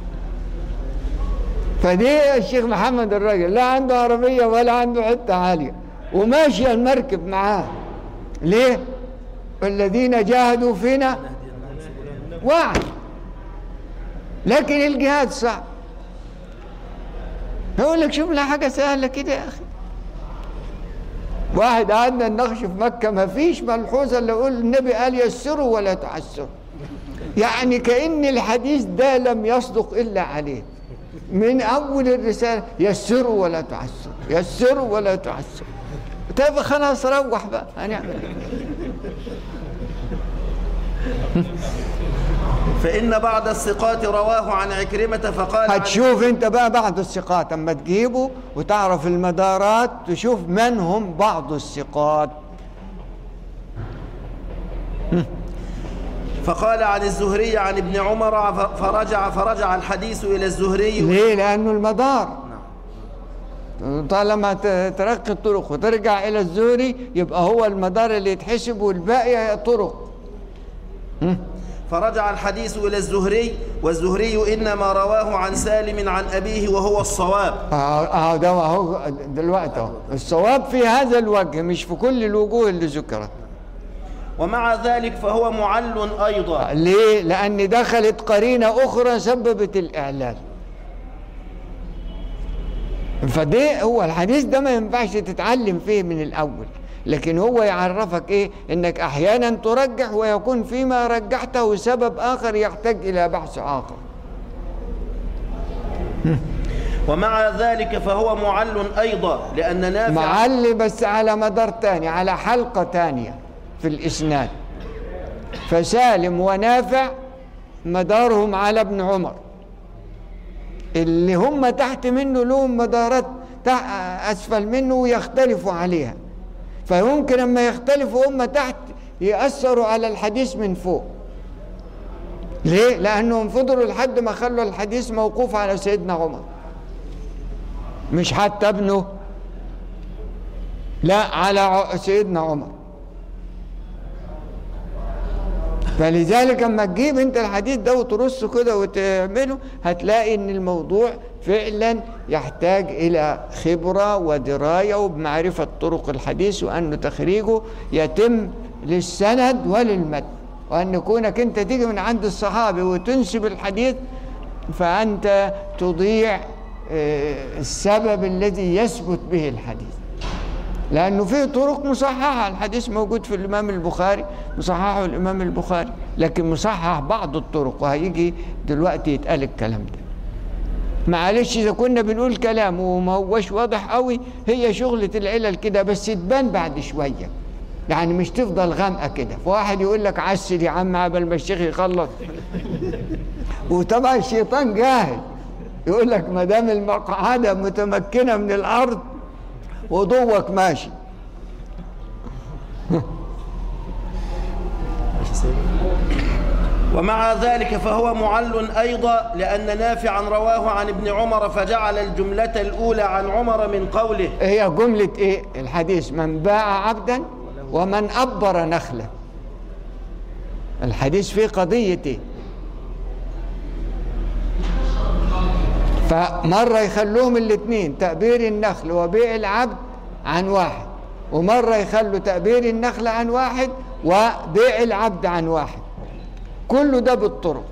فدي الشيخ محمد الراجل لا عنده عربيه ولا عنده حته عاليه وماشيه المركب معاه ليه الذين جاهدوا فينا وعد لكن الجهاد صعب يقول لك شوف لها حاجه سهله كده يا اخي واحد قعدنا نناقش في مكه ما فيش ملحوظه اللي يقول النبي قال يسروا ولا تعسروا يعني كأن الحديث ده لم يصدق إلا عليه من أول الرسالة يسروا ولا تعسروا يسروا ولا تعسروا طيب خلاص روح بقى هنعمل إيه؟ فإن بعض الثقات رواه عن عكرمة فقال عن- هتشوف انت بقى بعض الثقات اما تجيبه وتعرف المدارات تشوف من هم بعض الثقات فقال عن الزهري عن ابن عمر ف- فرجع فرجع الحديث إلى الزهري ليه لانه المدار طالما ت- ترقي الطرق وترجع الى الزهري يبقى هو المدار اللي يتحسب والباقي طرق فرجع الحديث إلى الزهري والزهري إنما رواه عن سالم عن أبيه وهو الصواب اه آه، ده اهو دلوقتي اهو الصواب في هذا الوجه مش في كل الوجوه اللي ذكرت ومع ذلك فهو معل أيضا ليه؟ لأن دخلت قرينة أخرى سببت الإعلال فده هو الحديث ده ما ينفعش تتعلم فيه من الأول لكن هو يعرفك إيه إنك أحيانا ترجح ويكون فيما رجحته سبب آخر يحتاج إلى بحث آخر ومع ذلك فهو معل أيضا لأن نافع معلي بس على مدار تاني على حلقة تانية في الإسناد فسالم ونافع مدارهم على ابن عمر اللي هم تحت منه لهم مدارات تح- أسفل منه ويختلفوا عليها فيمكن لما يختلفوا هم تحت يأثروا على الحديث من فوق ليه؟ لأنهم فضلوا لحد ما خلوا الحديث موقوف على سيدنا عمر مش حتى ابنه لا على ع- سيدنا عمر فلذلك اما تجيب انت الحديث ده وترصه كده وتعمله هتلاقي ان الموضوع فعلا يحتاج الى خبره ودرايه وبمعرفه طرق الحديث وان تخريجه يتم للسند وللمتن وان كونك انت تيجي من عند الصحابي وتنسب الحديث فانت تضيع آه، السبب الذي يثبت به الحديث لأنه فيه طرق مصححة الحديث موجود في الإمام البخاري مصححه الإمام البخاري لكن مصحح بعض الطرق وهيجي دلوقتي يتقال الكلام ده معلش إذا كنا بنقول كلام وما هوش واضح قوي هي شغلة العلل كده بس تبان بعد شوية يعني مش تفضل غامقة كده فواحد يقول لك عسل يا عم قبل ما الشيخ يخلص وطبعا الشيطان جاهل يقول لك ما دام المقعدة متمكنة من الأرض وضوك ماشي ومع ذلك فهو معل أيضا لأن نافعا رواه عن ابن عمر فجعل الجملة الأولى عن عمر من قوله هي جملة ايه الحديث من باع عبدا ومن أبر نخلة الحديث فيه قضية ايه فمرة يخلوهم الاثنين تأبير النخل وبيع العبد عن واحد ومرة يخلوا تأبير النخل عن واحد وبيع العبد عن واحد كله ده بالطرق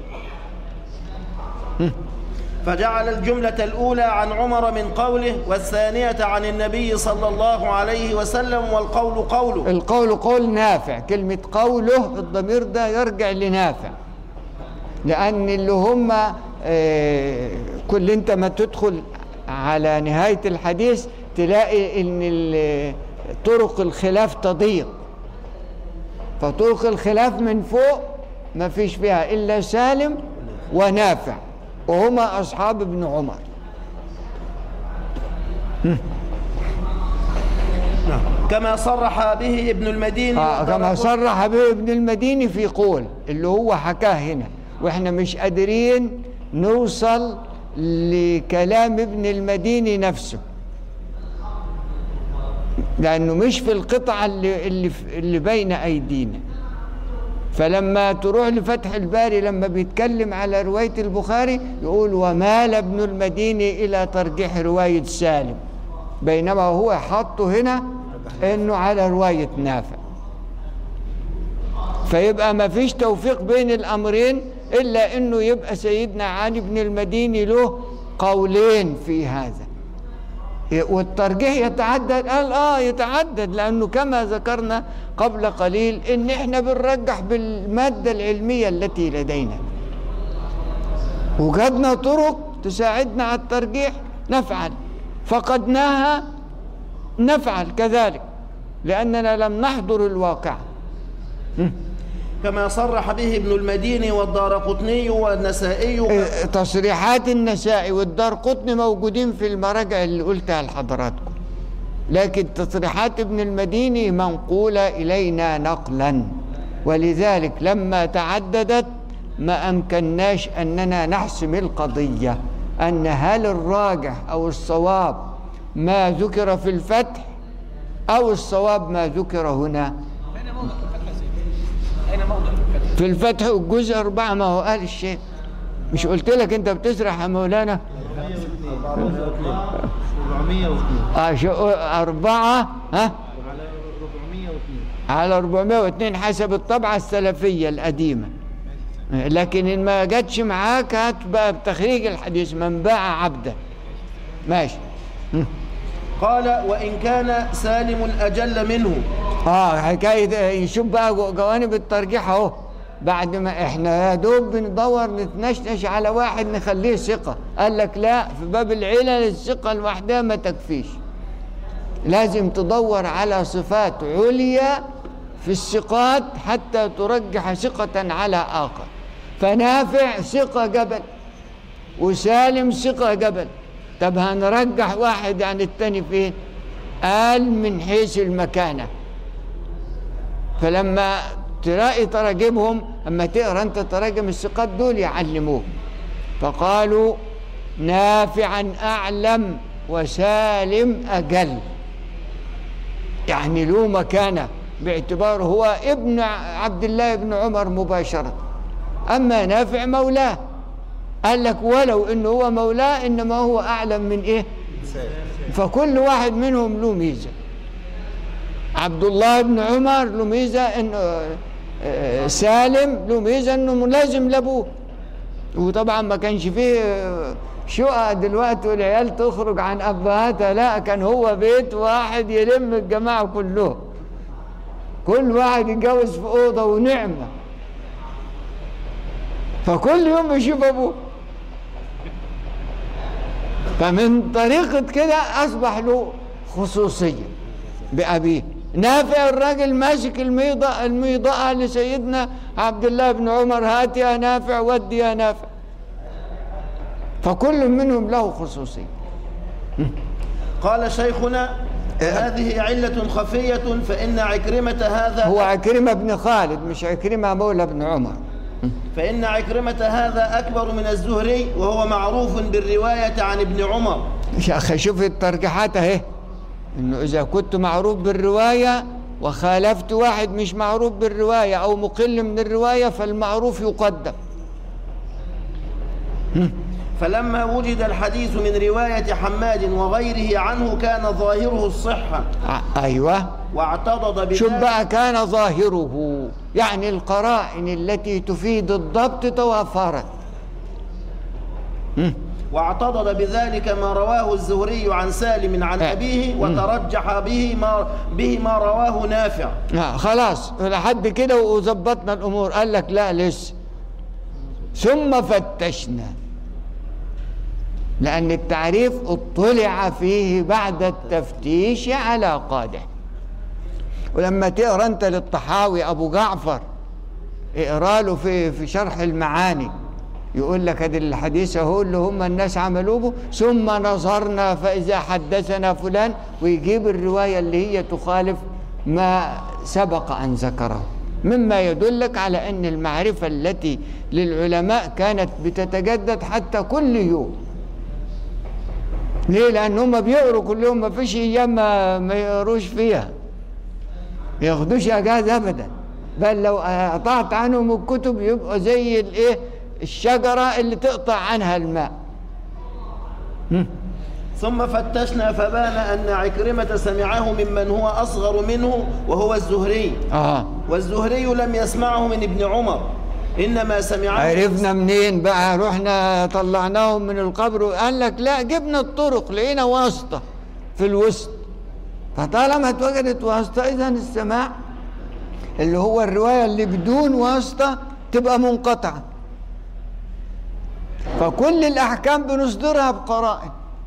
فجعل الجملة الأولى عن عمر من قوله والثانية عن النبي صلى الله عليه وسلم والقول قوله القول قول نافع كلمة قوله الضمير ده يرجع لنافع لأن اللي هم آه، كل انت ما تدخل على نهاية الحديث تلاقي ان ال- طرق الخلاف تضيق فطرق الخلاف من فوق ما فيش فيها إلا سالم ونافع وهما أصحاب ابن عمر كما صرح به ابن المديني آه كما والدرقطني. صرح به ابن المديني في قول اللي هو حكاه هنا واحنا مش قادرين نوصل لكلام ابن المديني نفسه لانه مش في القطعه اللي اللي, في- اللي بين ايدينا فلما تروح لفتح الباري لما بيتكلم على روايه البخاري يقول ومال ابن المديني الى ترجيح روايه سالم بينما هو حاطه هنا انه على روايه نافع فيبقى ما فيش توفيق بين الامرين الا انه يبقى سيدنا علي بن المديني له قولين في هذا والترجيح يتعدد قال اه يتعدد لانه كما ذكرنا قبل قليل ان احنا بنرجح بالماده العلميه التي لدينا وجدنا طرق تساعدنا على الترجيح نفعل فقدناها نفعل كذلك لاننا لم نحضر الواقع كما صرح به ابن المديني والدارقطني والنسائي إيه، تصريحات النسائي والدار قطن موجودين في المراجع اللي قلتها لحضراتكم لكن تصريحات ابن المديني منقولة إلينا نقلا ولذلك لما تعددت ما أمكناش أننا نحسم القضية أن هل الراجح أو الصواب ما ذكر في الفتح أو الصواب ما ذكر هنا أين موضع في الفتح يا سيدي؟ أين موضع في الفتح؟ في الفتح الجزء أربعة ما هو قال الشيخ مش قلت لك أنت بتسرح يا مولانا 402 آه شو أربعة ها على 402 على 402 حسب الطبعة السلفية القديمة لكن إن ما جاتش معاك هات بقى بتخريج الحديث من باع عبدا ماشي قال وإن كان سالم أجل منه اه حكاية يشوف بقى جو- جوانب الترجيح اهو بعد ما احنا يا دوب بندور نتنشنش على واحد نخليه ثقة قال لك لا في باب العلل الثقة لوحدها ما تكفيش لازم تدور على صفات عليا في الثقات حتى ترجح ثقة على آخر فنافع ثقة جبل وسالم ثقة جبل طب هنرجح واحد عن التاني فين قال من حيث المكانه فلما تلاقي تراجمهم اما تقرا انت تراجم الثقات دول يعلموك فقالوا نافعا اعلم وسالم اجل يعني له مكانه باعتباره هو ابن عبد الله بن عمر مباشره اما نافع مولاه قال لك ولو انه هو مولاه انما هو اعلم من ايه فكل واحد منهم له ميزه عبد الله بن عمر له ميزه انه آه، سالم له ميزه انه ملازم لابوه وطبعا ما كانش فيه آه، شقق دلوقتي والعيال تخرج عن ابهاتها لا كان هو بيت واحد يلم الجماعه كلهم كل واحد يتجوز في اوضه ونعمه فكل يوم يشوف ابوه فمن طريقة كده أصبح له خصوصية بأبيه نافع الراجل ماسك الميضة الميضة لسيدنا عبد الله بن عمر هات يا نافع ودي يا نافع فكل منهم له خصوصية قال شيخنا هذه علة خفية فإن عكرمة هذا هو عكرمة بن خالد مش عكرمة مولى بن عمر فإن عكرمة هذا أكبر من الزهري وهو معروف بالرواية عن ابن عمر يا أخي شوف الترجيحات أهي إنه إذا كنت معروف بالرواية وخالفت واحد مش معروف بالرواية أو مقل من الرواية فالمعروف يقدم فلما وجد الحديث من رواية حماد وغيره عنه كان ظاهره الصحة ع- أيوه واعتضد بذلك شوف بقى كان ظاهره يعني القرائن التي تفيد الضبط توافرت واعتضد بذلك ما رواه الزهري عن سالم عن آه. أبيه وترجح به ما به ما رواه نافع آه خلاص لحد كده وظبطنا الامور قال لك لا لسه ثم فتشنا لان التعريف اطلع فيه بعد التفتيش على قادح ولما تقرا انت للطحاوي ابو جعفر اقرا له في في شرح المعاني يقول لك ادي الحديث اهو اللي هم الناس عملوه به، ثم نظرنا فاذا حدثنا فلان ويجيب الروايه اللي هي تخالف ما سبق ان ذكره مما يدلك على ان المعرفه التي للعلماء كانت بتتجدد حتى كل يوم ليه لان هم بيقروا كل يوم ما فيش ايام ما, ما يقروش فيها ياخدوش اجازه ابدا بل لو قطعت عنهم الكتب يبقوا زي الايه الشجره اللي تقطع عنها الماء ثم فتشنا فبان أن عكرمة سمعه ممن هو أصغر منه وهو الزهري اه والزهري لم يسمعه من ابن عمر إنما سمعه عرفنا منين بقى رحنا طلعناهم من القبر وقال لك لا جبنا الطرق لقينا واسطه في الوسط فطالما اتوجدت واسطه اذا السماع اللي هو الروايه اللي بدون واسطه تبقى منقطعه فكل الاحكام بنصدرها بقرائن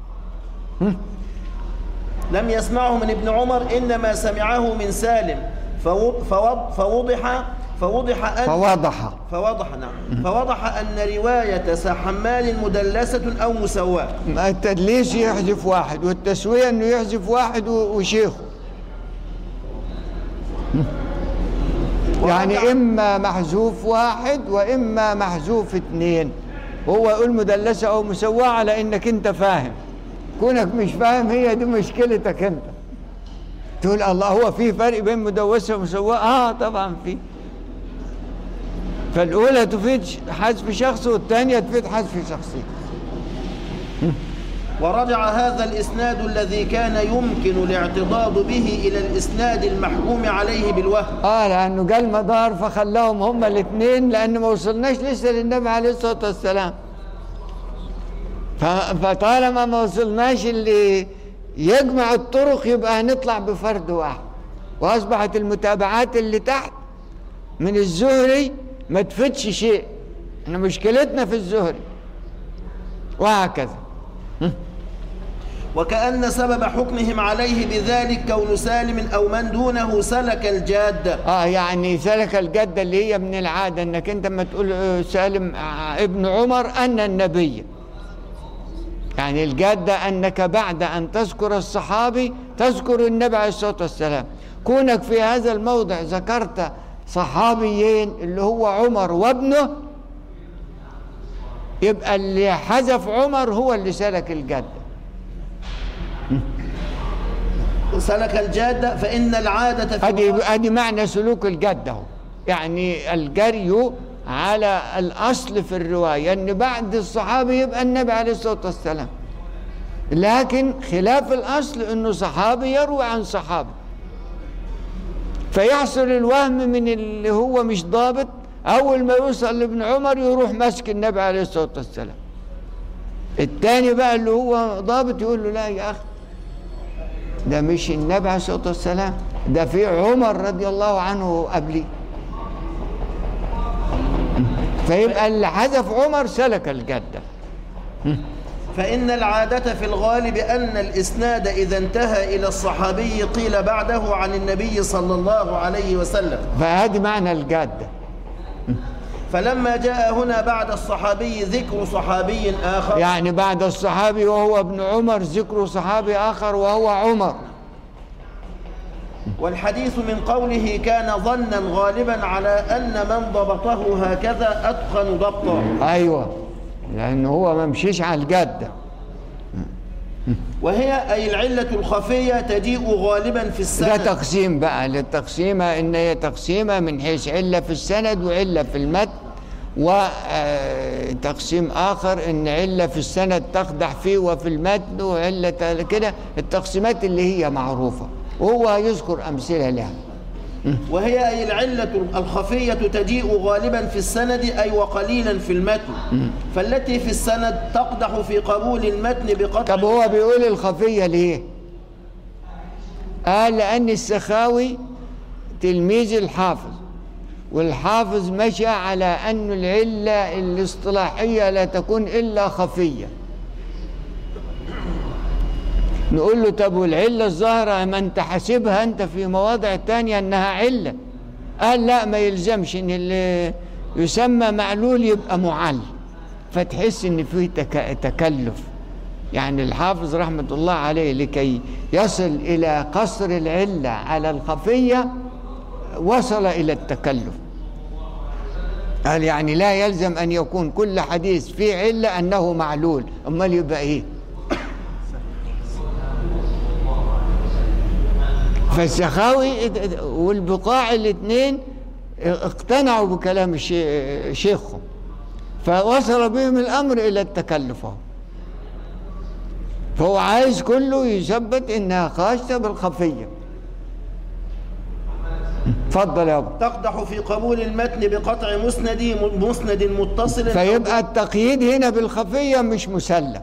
لم يسمعه من ابن عمر إنما سمعه من سالم فو- فوض- فوضح فوضح أن فوضح فوضح نعم فوضح أن رواية حمال مدلسة أو مسواة التدليس يحذف واحد والتسويه انه يحذف واحد و- وشيخه يعني إما محذوف واحد وإما محذوف اثنين هو يقول مدلسة أو مسواه على إنك أنت فاهم كونك مش فاهم هي دي مشكلتك أنت تقول الله هو في فرق بين مدوسة ومسواه آه طبعا في فالأولى تفيد حذف شخص والثانية تفيد حذف شخصية ورجع هذا الإسناد الذي كان يمكن الاعتضاد به إلى الإسناد المحكوم عليه بالوهم اه لانه جال مدار فخلاهم هما الاثنين لان ما وصلناش لسه للنبي عليه الصلاه والسلام ف- فطالما ما وصلناش اللي يجمع الطرق يبقى هنطلع بفرد واحد واصبحت المتابعات اللي تحت من الزهري ما تفيدش شيء احنا مشكلتنا في الزهري وهكذا وكأن سبب حكمهم عليه بذلك كون سالم أو من دونه سلك الجادة اه يعني سلك الجده اللي هي من العاده انك انت لما تقول آه، سالم آه، ابن عمر ان النبي يعني الجاده انك بعد ان تذكر الصحابي تذكر النبي عليه الصلاه والسلام كونك في هذا الموضع ذكرت صحابيين اللي هو عمر وابنه يبقى اللي حذف عمر هو اللي سلك الجده سلك الجادة فإن العادة في ادي ادي معنى سلوك الجد اهو يعني الجري على الاصل في الروايه ان بعد الصحابي يبقى النبي عليه الصلاه والسلام لكن خلاف الاصل انه صحابي يروي عن صحابي فيحصل الوهم من اللي هو مش ضابط اول ما يوصل لابن عمر يروح ماسك النبي عليه الصلاه والسلام التاني بقى اللي هو ضابط يقول له لا يا اخي ده مش النبي عليه الصلاه والسلام ده في عمر رضي الله عنه قبلي فيبقى اللي حذف عمر سلك الجده فإن العادة في الغالب أن الإسناد إذا انتهى إلى الصحابي قيل بعده عن النبي صلى الله عليه وسلم فهذه معنى الجاده فلما جاء هنا بعد الصحابي ذكر صحابي آخر يعني بعد الصحابي وهو ابن عمر ذكر صحابي اخر وهو عمر والحديث من قوله كان ظنا غالبا على أن من ضبطه هكذا أتقن ضبطا ايوه لانه هو ما مشيش على الجاده وهي أي العلة الخفية تجيء غالبا في ده السند تقسيم بقى للتقسيمة إن هي تقسيمة من حيث علة في السند وعلة في المتن وتقسيم آخر إن علة في السند تقدح فيه وفي المتن وعلة كده التقسيمات اللي هي معروفة وهو يذكر أمثلة لها وهي أي العلة الخفية تجيء غالبا في السند أي وقليلا في المتن فالتي في السند تقدح في قبول المتن بقطع طب هو بيقول الخفية ليه؟ قال لأن السخاوي تلميذ الحافظ والحافظ مشى على أن العلة الاصطلاحية لا تكون إلا خفية نقول له طب والعلة الظاهرة ما انت حاسبها انت في مواضع تانية انها علة قال لا ما يلزمش ان اللي يسمى معلول يبقى معل فتحس ان فيه تك... تكلف يعني الحافظ رحمة الله عليه لكي يصل إلى قصر العلة على الخفية وصل إلى التكلف قال يعني لا يلزم أن يكون كل حديث فيه علة أنه معلول أمال يبقى إيه فالسخاوي والبقاع الاثنين اقتنعوا بكلام الشي- شيخهم فوصل بهم الامر الى التكلف أهو. فهو عايز كله يثبت انها خاصه بالخفيه اتفضل يا ابو تقدح في قبول المتن بقطع مسند مسند متصل فيبقى التقييد هنا بالخفيه مش مسلم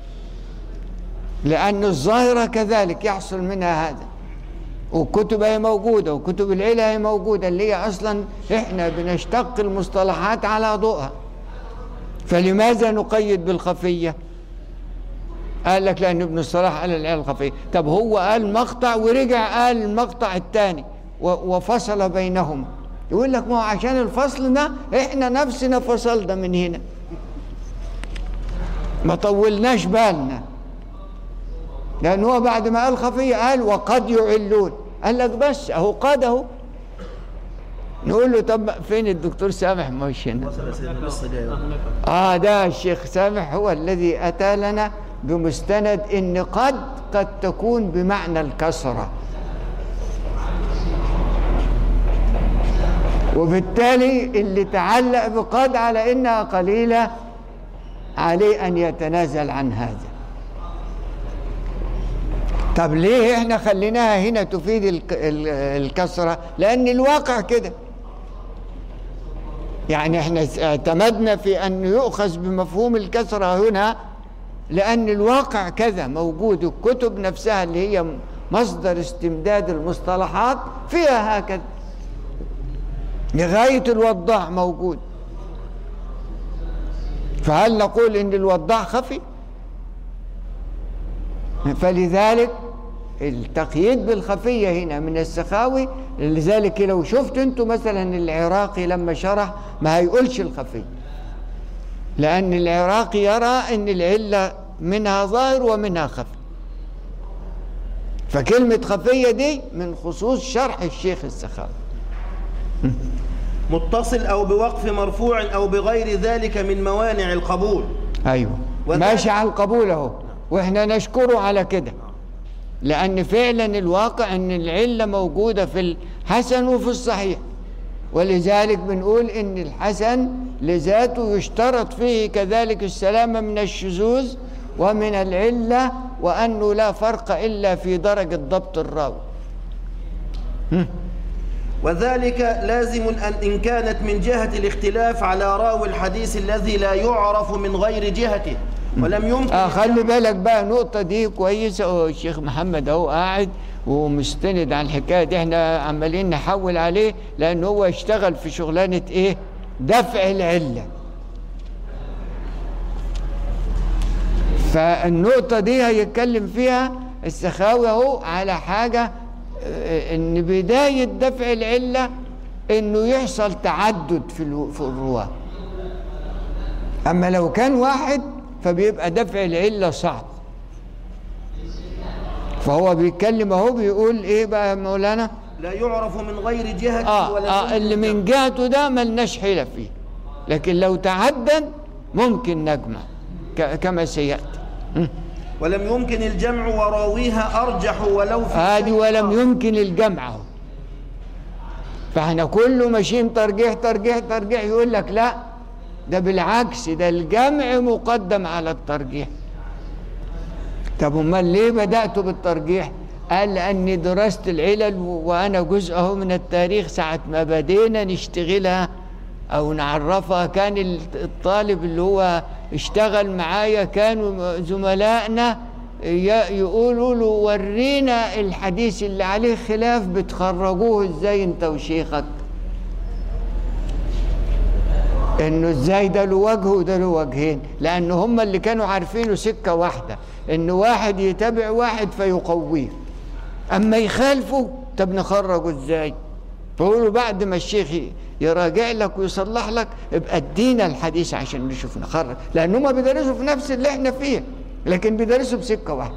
لان الظاهره كذلك يحصل منها هذا والكتب هي موجوده وكتب العلة هي موجوده اللي هي اصلا احنا بنشتق المصطلحات على ضوءها فلماذا نقيد بالخفيه قال لك لان ابن الصلاح قال العلة الخفيه طب هو قال مقطع ورجع قال المقطع الثاني وفصل بينهما يقول لك ما هو عشان الفصل ده احنا نفسنا فصلنا من هنا ما طولناش بالنا لأن هو بعد ما قال خفية قال وقد يعلون قال لك بس أهو قد أهو نقول له طب فين الدكتور سامح مش هنا وصل سيدنا لسه جاي اه ده الشيخ سامح هو الذي اتى لنا بمستند ان قد قد تكون بمعنى الكسره وبالتالي اللي تعلق بقد على انها قليله عليه ان يتنازل عن هذا طب ليه احنا خليناها هنا تفيد الك- ال- الكسره لان الواقع كده يعني احنا اعتمدنا في ان يؤخذ بمفهوم الكسره هنا لان الواقع كذا موجود الكتب نفسها اللي هي مصدر استمداد المصطلحات فيها هكذا لغايه الوضاع موجود فهل نقول ان الوضاع خفي فلذلك التقييد بالخفية هنا من السخاوي لذلك لو شفت انتم مثلا العراقي لما شرح ما هيقولش الخفي لأن العراقي يرى أن العلة منها ظاهر ومنها خفي فكلمة خفية دي من خصوص شرح الشيخ السخاوي متصل أو بوقف مرفوع أو بغير ذلك من موانع القبول ايوه وذلك- ماشي على القبول اهو واحنا نشكره على كده لان فعلا الواقع ان العله موجوده في الحسن وفي الصحيح ولذلك بنقول ان الحسن لذاته يشترط فيه كذلك السلامه من الشذوذ ومن العله وانه لا فرق الا في درجه ضبط الراوي وذلك لازم أن إن كانت من جهة الاختلاف على راوي الحديث الذي لا يعرف من غير جهته ولم يمكن اه خلي بالك بقى النقطة دي كويسة أهو الشيخ محمد اهو قاعد ومستند على الحكاية دي احنا عمالين نحول عليه لأن هو اشتغل في شغلانة ايه؟ دفع العلة فالنقطة دي هيتكلم فيها السخاوي اهو على حاجة آه، ان بداية دفع العلة انه يحصل تعدد في الو- في الرواة أما لو كان واحد فبيبقى دفع العلة صعب فهو بيتكلم اهو بيقول ايه بقى يا مولانا لا يعرف من غير جهته اه, ولم آه يمكن اللي من جهته ده ملناش حيلة فيه لكن لو تعدد ممكن نجمع ك- كما سيأتي ولم يمكن الجمع وراويها أرجح ولو في هذه شيء ولم آخر. يمكن الجمع اهو فاحنا كله ماشيين ترجيح ترجيح ترجيح يقول لك لا ده بالعكس ده الجمع مقدم على الترجيح طب امال ليه بداتوا بالترجيح قال لاني درست العلل و- وانا جزء اهو من التاريخ ساعه ما بدينا نشتغلها او نعرفها كان ال- الطالب اللي هو اشتغل معايا كانوا زملائنا ي- يقولوا له ورينا الحديث اللي عليه خلاف بتخرجوه ازاي انت وشيخك انه ازاي ده له وجه وده له وجهين لان هم اللي كانوا عارفينه سكه واحده ان واحد يتابع واحد فيقويه اما يخالفه طب نخرجه ازاي فقولوا بعد ما الشيخ ي- يراجع لك ويصلح لك ابقى ادينا الحديث عشان نشوف نخرج لان هم بيدرسوا في نفس اللي احنا فيه لكن بيدرسوا بسكه واحده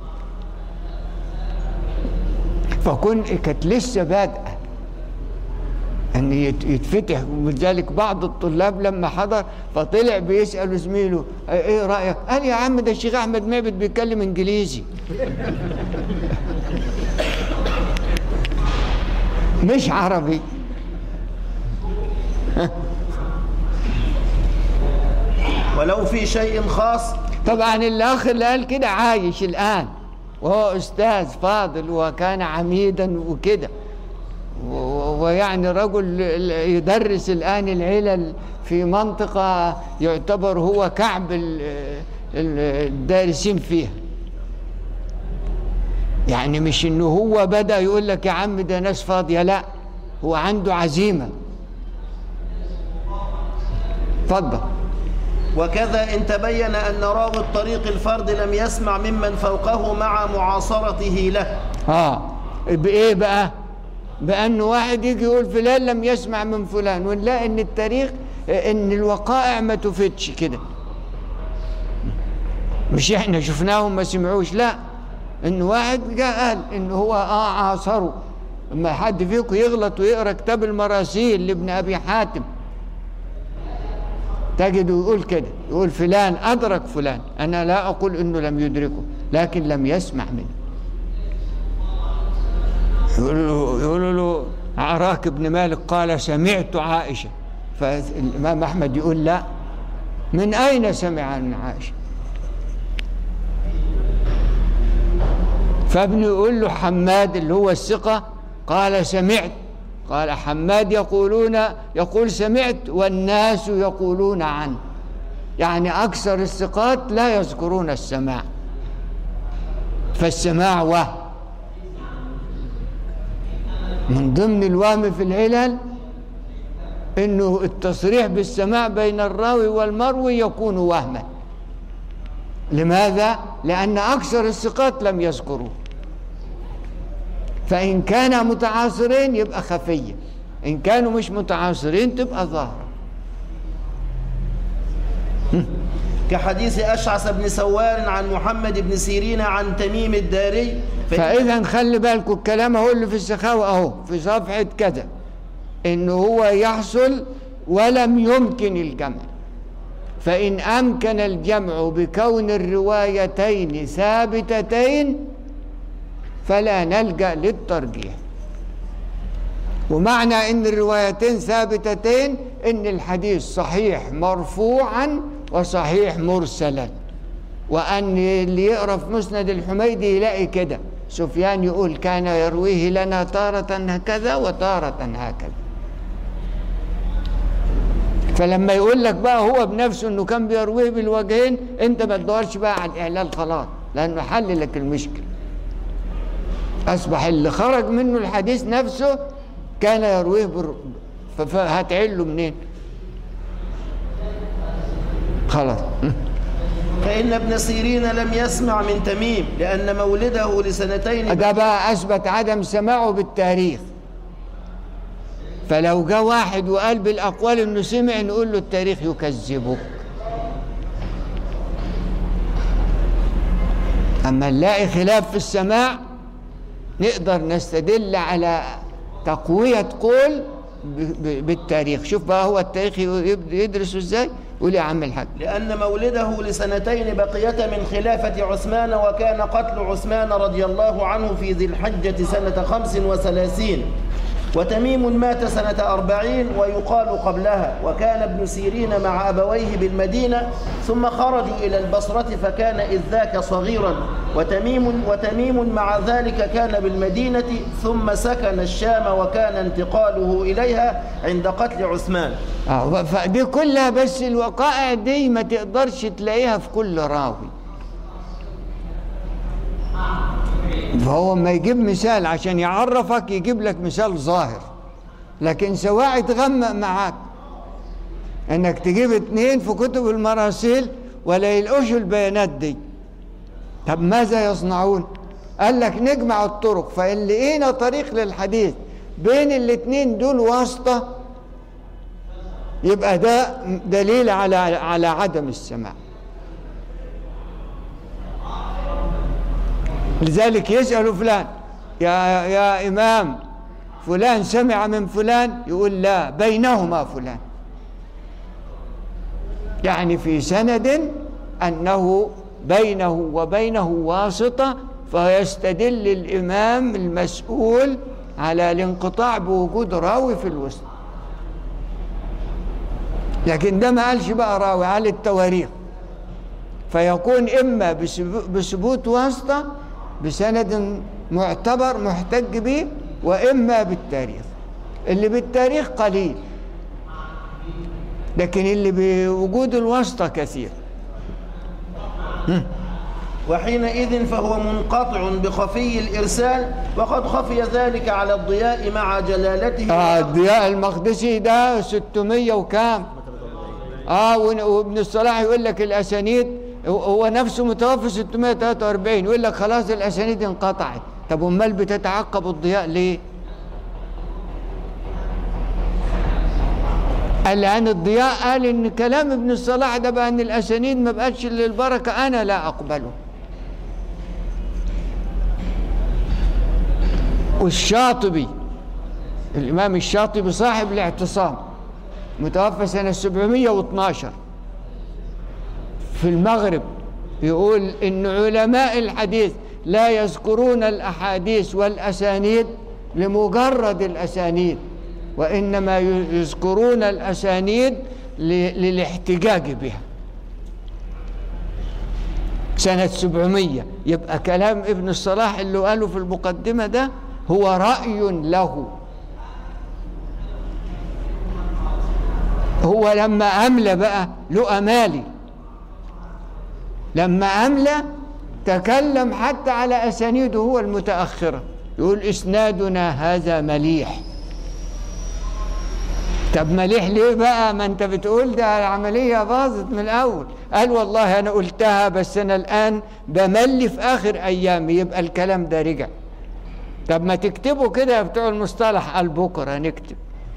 فكن كانت لسه بادئه ان يت- يتفتح ولذلك بعض الطلاب لما حضر فطلع بيسال زميله ايه رايك؟ قال يا عم ده الشيخ احمد معبد بيتكلم انجليزي مش عربي ولو في شيء خاص طبعا الاخ اللي قال كده عايش الان وهو استاذ فاضل وكان عميدا وكده و- و- ويعني رجل يدرس الان العلل في منطقه يعتبر هو كعب ال- ال- الدارسين فيها يعني مش انه هو بدا يقول لك يا عم ده ناس فاضيه لا هو عنده عزيمه اتفضل وكذا إن تبين أن راوي الطريق الفرد لم يسمع ممن فوقه مع معاصرته له اه بايه بقى بان واحد يجي يقول فلان لم يسمع من فلان ونلاقي ان التاريخ ان الوقائع ما تفيدش كده مش احنا شفناهم ما سمعوش لا ان واحد جاء قال ان هو اه عاصره لما حد فيكم يغلط ويقرا كتاب المراسيل لابن ابي حاتم تجده يقول كده يقول فلان ادرك فلان انا لا اقول انه لم يدركه لكن لم يسمع منه يقول له يقول له عراك بن مالك قال سمعت عائشه فالامام احمد يقول لا من اين سمع عن عائشه فابنه يقول له حماد اللي هو الثقة قال سمعت قال حماد يقولون يقول سمعت والناس يقولون عنه يعني أكثر الثقات لا يذكرون السماع فالسماع وهم من ضمن الوهم في العلل انه التصريح بالسماع بين الراوي والمروي يكون وهما لماذا لان اكثر الثقات لم يذكروه فان كانا متعاصرين يبقى خفيه ان كانوا مش متعاصرين تبقى ظاهره كحديث أشعث بن سوار عن محمد بن سيرين عن تميم الداري فإن- فاذا خلي بالكم الكلام اهو اللي في السخاوه اهو في صفحه كذا انه هو يحصل ولم يمكن الجمع فان امكن الجمع بكون الروايتين ثابتتين فلا نلجا للترجيح ومعنى ان الروايتين ثابتتين ان الحديث صحيح مرفوعا وصحيح مرسلا وان اللي يقرا في مسند الحميدي يلاقي كده سفيان يقول كان يرويه لنا تارة هكذا وتارة هكذا فلما يقول لك بقى هو بنفسه انه كان بيرويه بالوجهين انت ما تدورش بقى على الاعلال خلاص لانه حل لك المشكله اصبح اللي خرج منه الحديث نفسه كان يرويه بر... ف- فهتعله منين خلاص فإن ابن سيرين لم يسمع من تميم لأن مولده لسنتين ده بقى اثبت عدم سماعه بالتاريخ فلو جاء واحد وقال بالاقوال انه سمع نقول له التاريخ يكذبك اما نلاقي خلاف في السماع نقدر نستدل على تقوية قول ب- ب- بالتاريخ شوف بقى هو التاريخ يب- يدرسه ازاي قول يا عم الحاج لأن مولده لسنتين بقية من خلافة عثمان وكان قتل عثمان رضي الله عنه في ذي الحجة سنة خمس وثلاثين وتميم مات سنة أربعين ويقال قبلها وكان ابن سيرين مع أبويه بالمدينة ثم خرجوا إلى البصرة فكان إذ ذاك صغيرا وتميم, وتميم مع ذلك كان بالمدينة ثم سكن الشام وكان انتقاله إليها عند قتل عثمان اه فدي كلها بس الوقائع دي ما تقدرش تلاقيها في كل راوي فهو ما يجيب مثال عشان يعرفك يجيب لك مثال ظاهر لكن سواء اتغمق معاك انك تجيب اتنين في كتب المراسيل ولا يلقوش البيانات دي طب ماذا يصنعون قال لك نجمع الطرق فان لقينا طريق للحديث بين الاتنين دول واسطه يبقى ده دليل على على عدم السماع لذلك يسأل فلان يا يا إمام فلان سمع من فلان يقول لا بينهما فلان يعني في سند أنه بينه وبينه واسطة فيستدل الإمام المسؤول على الانقطاع بوجود راوي في الوسط لكن ده ما قالش بقى راوي قال التواريخ فيكون إما بسبو- بثبوت واسطة بسند معتبر محتج به وإما بالتاريخ اللي بالتاريخ قليل لكن اللي بوجود الواسطة كثير وحينئذ فهو منقطع بخفي الإرسال وقد خفي ذلك على الضياء مع جلالته آه الضياء المقدسي ده 600 وكام اه ون- وابن الصلاح يقول لك الاسانيد هو- هو نفسه متوفى 643 يقول لك خلاص الاسانيد انقطعت طب امال بتتعقب الضياء ليه قال لأن الضياء قال إن كلام ابن الصلاح ده بقى إن الأسانيد ما بقتش للبركة أنا لا أقبله والشاطبي الإمام الشاطبي صاحب الاعتصام متوفى سنة 712 في المغرب يقول إن علماء الحديث لا يذكرون الأحاديث والأسانيد لمجرد الأسانيد وإنما يذكرون الأسانيد ل- للاحتجاج بها سنة 700 يبقى كلام ابن الصلاح اللي قاله في المقدمة ده هو رأي له هو لما أملى بقى له أمالي لما أملى تكلم حتى على أسانيده هو المتأخرة يقول إسنادنا هذا مليح طب مليح ليه بقى ما انت بتقول ده العملية باظت من الأول قال والله أنا قلتها بس أنا الآن بملي في آخر أيامي يبقى الكلام ده رجع طب ما تكتبوا كده يا بتوع المصطلح قال بكرة نكتب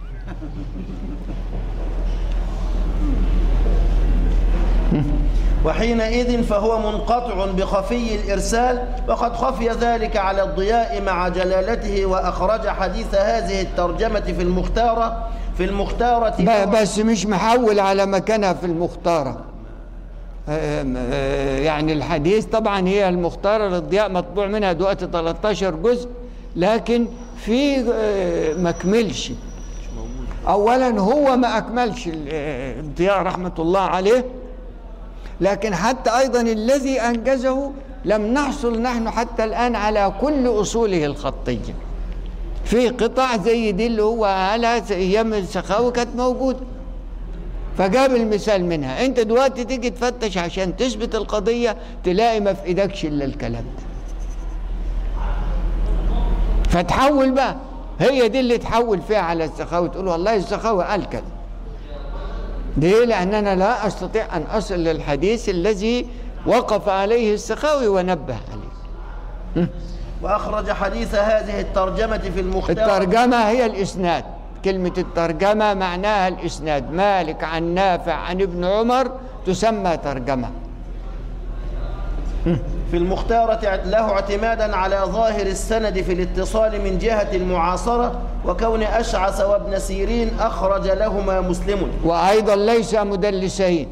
وحينئذ فهو منقطع بخفي الإرسال وقد خفي ذلك على الضياء مع جلالته وأخرج حديث هذه الترجمة في المختارة في المختارة ب- بس مش محول على مكانها في المختارة آم، آه، يعني الحديث طبعا هي المختارة للضياء مطبوع منها دلوقتي 13 جزء لكن في آه، ما كملش اولا هو ما اكملش ال- آه، الضياء رحمة الله عليه لكن حتى ايضا الذي انجزه لم نحصل نحن حتى الان على كل اصوله الخطيه في قطع زي دي اللي هو قالها ايام السخاوي كانت موجوده فجاب المثال منها انت دلوقتي تيجي تفتش عشان تثبت القضيه تلاقي ما في ايدكش الا الكلام ده فتحول بقى هي دي اللي تحول فيها على السخاوي تقول والله السخاوي قال كذا ليه لاننا لا استطيع ان اصل للحديث الذي وقف عليه السخاوي ونبه عليه وأخرج حديث هذه الترجمة في المختارة الترجمة هي الإسناد كلمة الترجمة معناها الإسناد مالك عن نافع عن ابن عمر تسمى ترجمة في المختارة له اعتمادا على ظاهر السند في الاتصال من جهة المعاصرة وكون أشعث وابن سيرين أخرج لهما مسلم وأيضا ليس مدلسين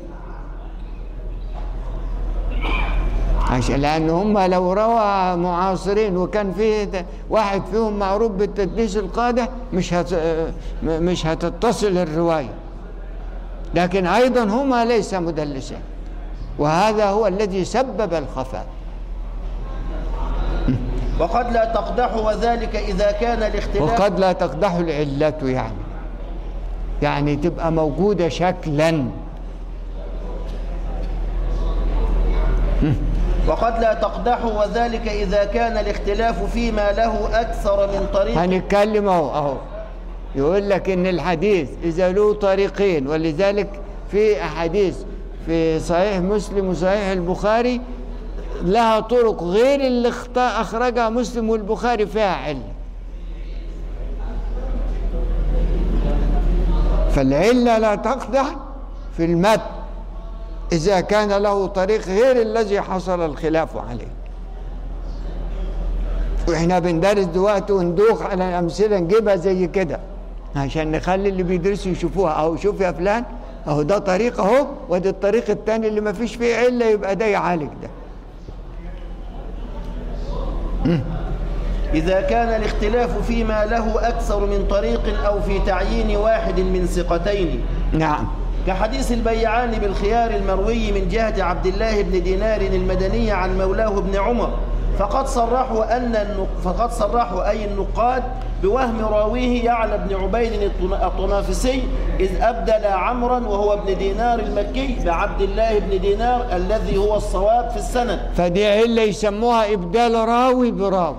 عشان لأن هم لو روى معاصرين وكان فيه ده- واحد فيهم معروف بالتدليس القادح مش هت مش هتتصل الرواية لكن أيضا هما ليس مدلسين وهذا هو الذي سبب الخفاء وقد لا تقدح وذلك إذا كان الاختلاف وقد لا تقدح العلة يعني يعني تبقى موجودة شكلا وقد لا تقدح وذلك إذا كان الاختلاف فيما له أكثر من طريق هنتكلم اهو اهو يقول لك ان الحديث اذا له طريقين ولذلك في احاديث في صحيح مسلم وصحيح البخاري لها طرق غير اللي اخت- اخرجها مسلم والبخاري فيها عله فالعله لا تقدح في المتن اذا كان له طريق غير الذي حصل الخلاف عليه واحنا بندرس دلوقتي وندوخ على امثله نجيبها زي كده عشان نخلي اللي بيدرسوا يشوفوها اهو شوف يا فلان اهو ده طريق اهو وده الطريق الثاني اللي ما فيش فيه عله يبقى ده يعالج ده إذا كان الاختلاف فيما له أكثر من طريق أو في تعيين واحد من ثقتين نعم كحديث البيعان بالخيار المروي من جهة عبد الله بن دينار المدني عن مولاه بن عمر فقد صرحوا أن النق... فقد صرحوا أي النقاد بوهم راويه يعلى بن عبيد الطن- الطنافسي إذ أبدل عمرا وهو ابن دينار المكي بعبد الله بن دينار الذي هو الصواب في السند فدي عله يسموها ابدال راوي براوي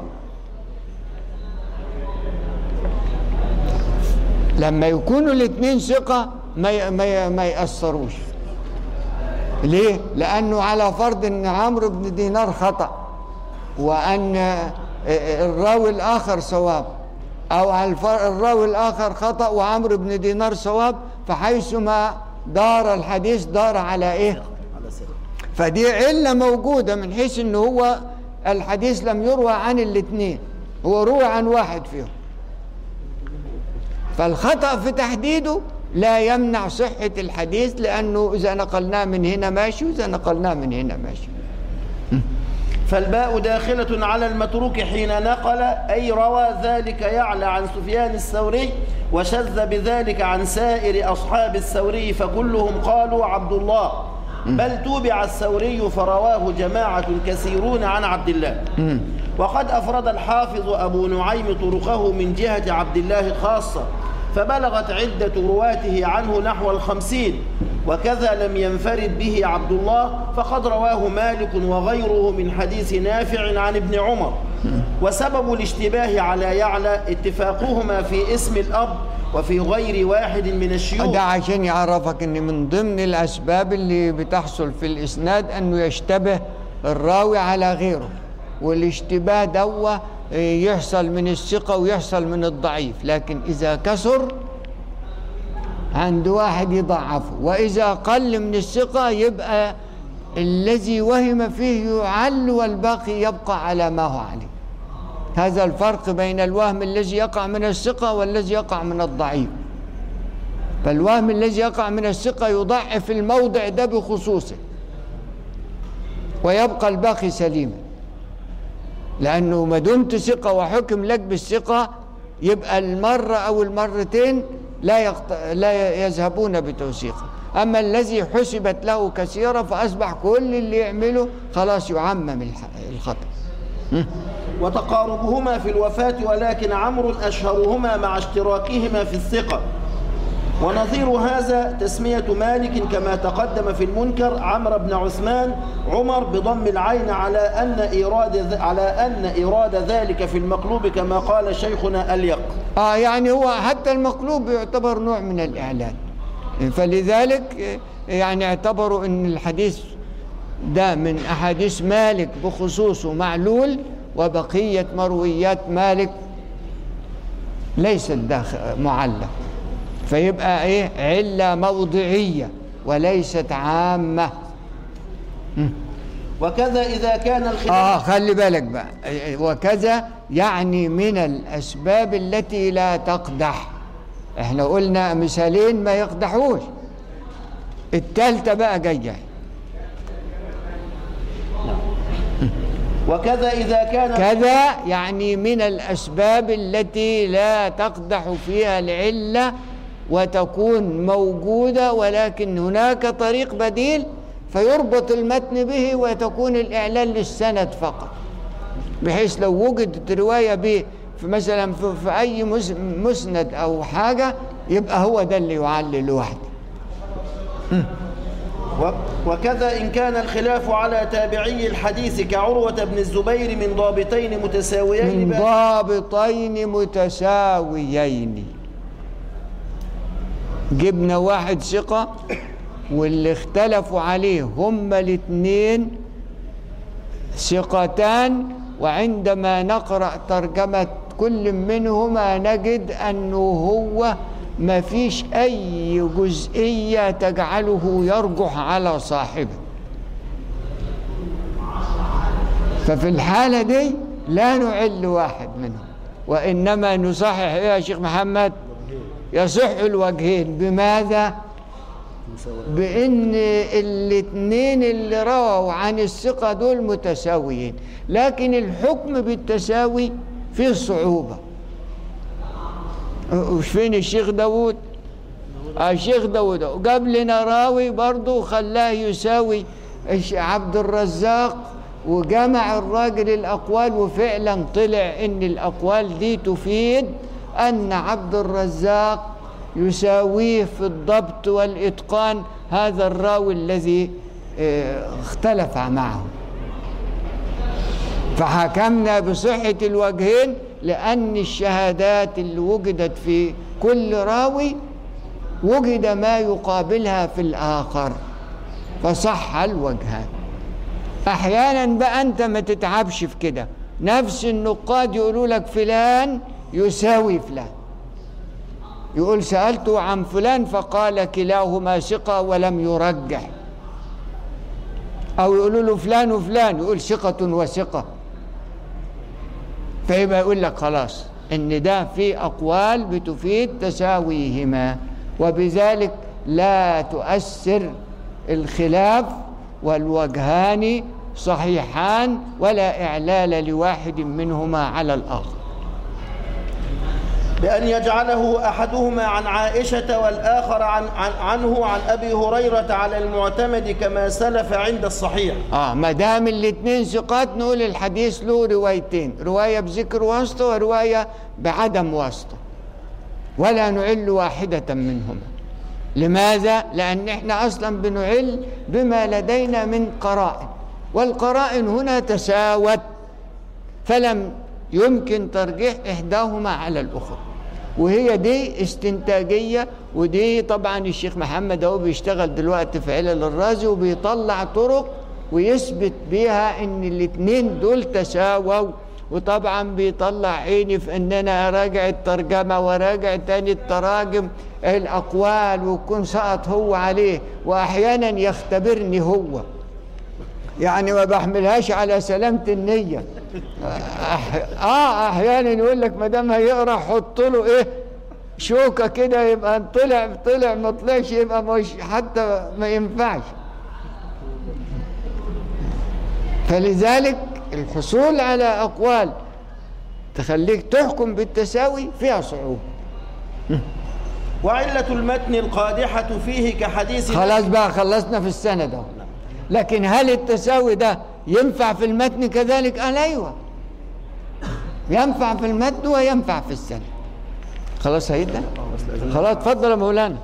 لما يكونوا الاثنين ثقه ما ي- ما ي- ما ياثروش ليه لانه على فرض ان عمرو بن دينار خطا وان الراوي الاخر صواب او على الفر- الراوي الاخر خطا وعمرو بن دينار صواب فحيثما دار الحديث دار على ايه فدي علة موجودة من حيث ان هو الحديث لم يروى عن الاثنين هو روى عن واحد فيهم فالخطأ في تحديده لا يمنع صحة الحديث لأنه إذا نقلناه من هنا ماشي وإذا نقلناه من هنا ماشي فالباء داخلة على المتروك حين نقل أي روى ذلك يعلى عن سفيان الثوري وشذ بذلك عن سائر أصحاب الثوري فكلهم قالوا عبد الله بل توبع الثوري فرواه جماعة كثيرون عن عبد الله وقد أفرد الحافظ أبو نعيم طرقه من جهة عبد الله خاصة فبلغت عدة رواته عنه نحو الخمسين وكذا لم ينفرد به عبد الله فقد رواه مالك وغيره من حديث نافع عن ابن عمر وسبب الاشتباه على يعلى اتفاقهما في اسم الأب وفي غير واحد من الشيوخ ده عشان يعرفك ان من ضمن الاسباب اللي بتحصل في الاسناد انه يشتبه الراوي على غيره والاشتباه دوا يحصل من الثقة ويحصل من الضعيف لكن إذا كسر عند واحد يضعفه وإذا قل من الثقة يبقى الذي وهم فيه يعل والباقي يبقى على ما هو عليه هذا الفرق بين الوهم الذي يقع من الثقة والذي يقع من الضعيف فالوهم الذي يقع من الثقة يضعف الموضع ده بخصوصه ويبقى الباقي سليما لأنه ما دمت ثقة وحكم لك بالثقة يبقى المرة أو المرتين لا يقط... لا يذهبون بتوثيقه أما الذي حسبت له كثيرة فأصبح كل اللي يعمله خلاص يعمم الح... الخطأ وتقاربهما في الوفاة ولكن عمرو أشهرهما مع اشتراكهما في الثقة ونظير هذا تسمية مالك كما تقدم في المنكر عمرو بن عثمان عمر بضم العين على أن إيراد على أن إيراد ذلك في المقلوب كما قال شيخنا أليق آه يعني هو حتى المقلوب يعتبر نوع من الإعلان فلذلك يعني اعتبروا أن الحديث ده من أحاديث مالك بخصوصه معلول وبقية مرويات مالك ليست داخل معلق فيبقى ايه علة موضعية وليست عامة وكذا إذا كان الخلاف اه خلي بالك بقى وكذا يعني من الأسباب التي لا تقدح احنا قلنا مثالين ما يقدحوش التالتة بقى جاية وكذا إذا كان كذا يعني من الأسباب التي لا تقدح فيها العلة وتكون موجودة ولكن هناك طريق بديل فيربط المتن به وتكون الإعلان للسند فقط بحيث لو وجدت رواية به في مثلا في, في أي مس- مسند أو حاجة يبقى هو ده اللي يعلل لوحده و- وكذا إن كان الخلاف على تابعي الحديث كعروة بن الزبير من ضابطين متساويين من بقى- ضابطين متساويين جبنا واحد ثقة واللي اختلفوا عليه هما الاثنين ثقتان وعندما نقرأ ترجمة كل منهما نجد أنه هو ما فيش أي جزئية تجعله يرجح على صاحبه ففي الحالة دي لا نعل واحد منهم وإنما نصحح إيه يا شيخ محمد يصح الوجهين بماذا بأن الاثنين اللي رووا عن الثقة دول متساويين لكن الحكم بالتساوي فيه صعوبة وش فين الشيخ داود الشيخ داود جاب لنا راوي برضه خلاه يساوي الش- عبد الرزاق وجمع الراجل الأقوال وفعلا طلع إن الأقوال دي تفيد أن عبد الرزاق يساويه في الضبط والإتقان هذا الراوي الذي آه، اختلف معه فحكمنا بصحة الوجهين لأن الشهادات اللي وجدت في كل راوي وجد ما يقابلها في الآخر فصح الوجهان أحيانا بقى أنت ما تتعبش في كده نفس النقاد يقولوا لك فلان يساوي فلان يقول سألته عن فلان فقال كلاهما ثقة ولم يرجح أو يقولوا له فلان وفلان يقول ثقة وثقة فيبقى يقول لك خلاص ان ده في اقوال بتفيد تساويهما وبذلك لا تؤثر الخلاف والوجهان صحيحان ولا اعلال لواحد منهما على الاخر بأن يجعله أحدهما عن عائشة والآخر عن عن عنه عن أبي هريرة على المعتمد كما سلف عند الصحيح اه ما دام الاثنين ثقات نقول الحديث له روايتين روايه بذكر واسطه وروايه بعدم واسطه ولا نعل واحده منهما لماذا لان احنا اصلا بنعل بما لدينا من قرائن والقرائن هنا تساوت فلم يمكن ترجيح احداهما على الاخرى وهي دي استنتاجيه ودي طبعا الشيخ محمد اهو بيشتغل دلوقتي في علل الرازي وبيطلع طرق ويثبت بيها ان الاثنين دول تساووا وطبعا بيطلع عيني في ان انا اراجع الترجمه وراجع تاني التراجم الاقوال ويكون سقط هو عليه واحيانا يختبرني هو يعني ما بحملهاش على سلامة النية أح... اه احيانا يقول لك ما دام هيقرا حط له ايه شوكة كده يبقى طلع طلع ما طلعش يبقى مش حتى ما ينفعش فلذلك الحصول على اقوال تخليك تحكم بالتساوي فيها صعوبة وعلة المتن القادحة فيه كحديث خلاص بقى خلصنا في السند اهو لكن هل التساوي ده ينفع في المتن كذلك؟ قال ايوه ينفع في المتن وينفع في السند خلاص سيدنا خلاص اتفضل يا مولانا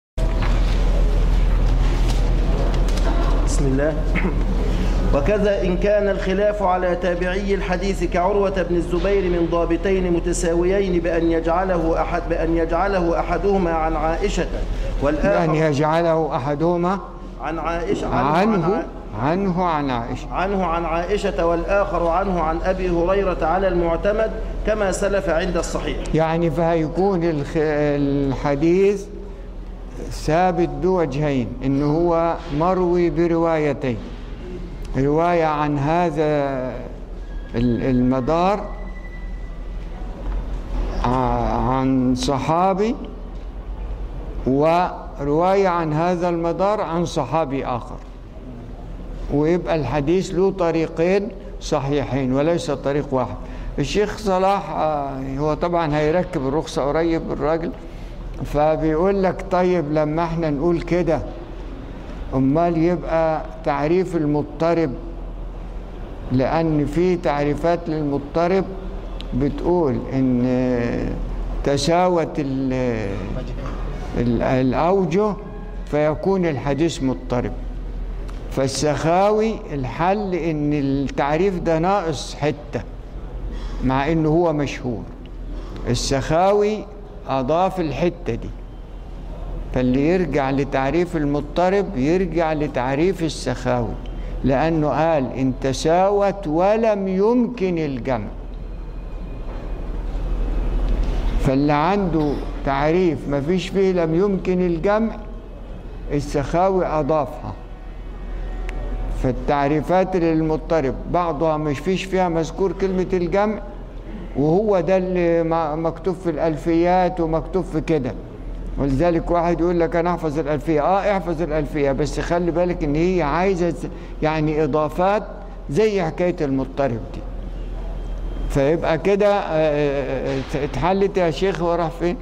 بسم الله وكذا إن كان الخلاف على تابعي الحديث كعروة بن الزبير من ضابطين متساويين بأن يجعله أحد بأن يجعله أحدهما عن عائشة بأن والآخر يجعله أحدهما عن عائشة عن عنه عنه عن عائشة عنه عن عائشة والآخر عنه عن أبي هريرة على المعتمد كما سلف عند الصحيح يعني فهيكون الخ- الحديث ثابت بوجهين إن هو مروي بروايتين رواية عن هذا ال- المدار ع- عن صحابي ورواية عن هذا المدار عن صحابي آخر ويبقى الحديث له طريقين صحيحين وليس طريق واحد الشيخ صلاح آه، هو طبعا هيركب الرخصة قريب الراجل فبيقول لك طيب لما احنا نقول كده امال يبقى تعريف المضطرب لان في تعريفات للمضطرب بتقول ان تساوت ال- ال- الاوجه فيكون الحديث مضطرب فالسخاوي الحل ان التعريف ده ناقص حته مع انه هو مشهور السخاوي اضاف الحته دي فاللي يرجع لتعريف المضطرب يرجع لتعريف السخاوي لانه قال ان تساوت ولم يمكن الجمع فاللي عنده تعريف ما فيش فيه لم يمكن الجمع السخاوي اضافها فالتعريفات للمضطرب بعضها مش فيش فيها مذكور كلمة الجمع وهو ده اللي م- مكتوب في الألفيات ومكتوب في كده ولذلك واحد يقول لك أنا أحفظ الألفية آه احفظ الألفية بس خلي بالك إن هي عايزة ز- يعني إضافات زي حكاية المضطرب دي فيبقى كده آه، آه، آه، اتحلت يا شيخ وراح فين؟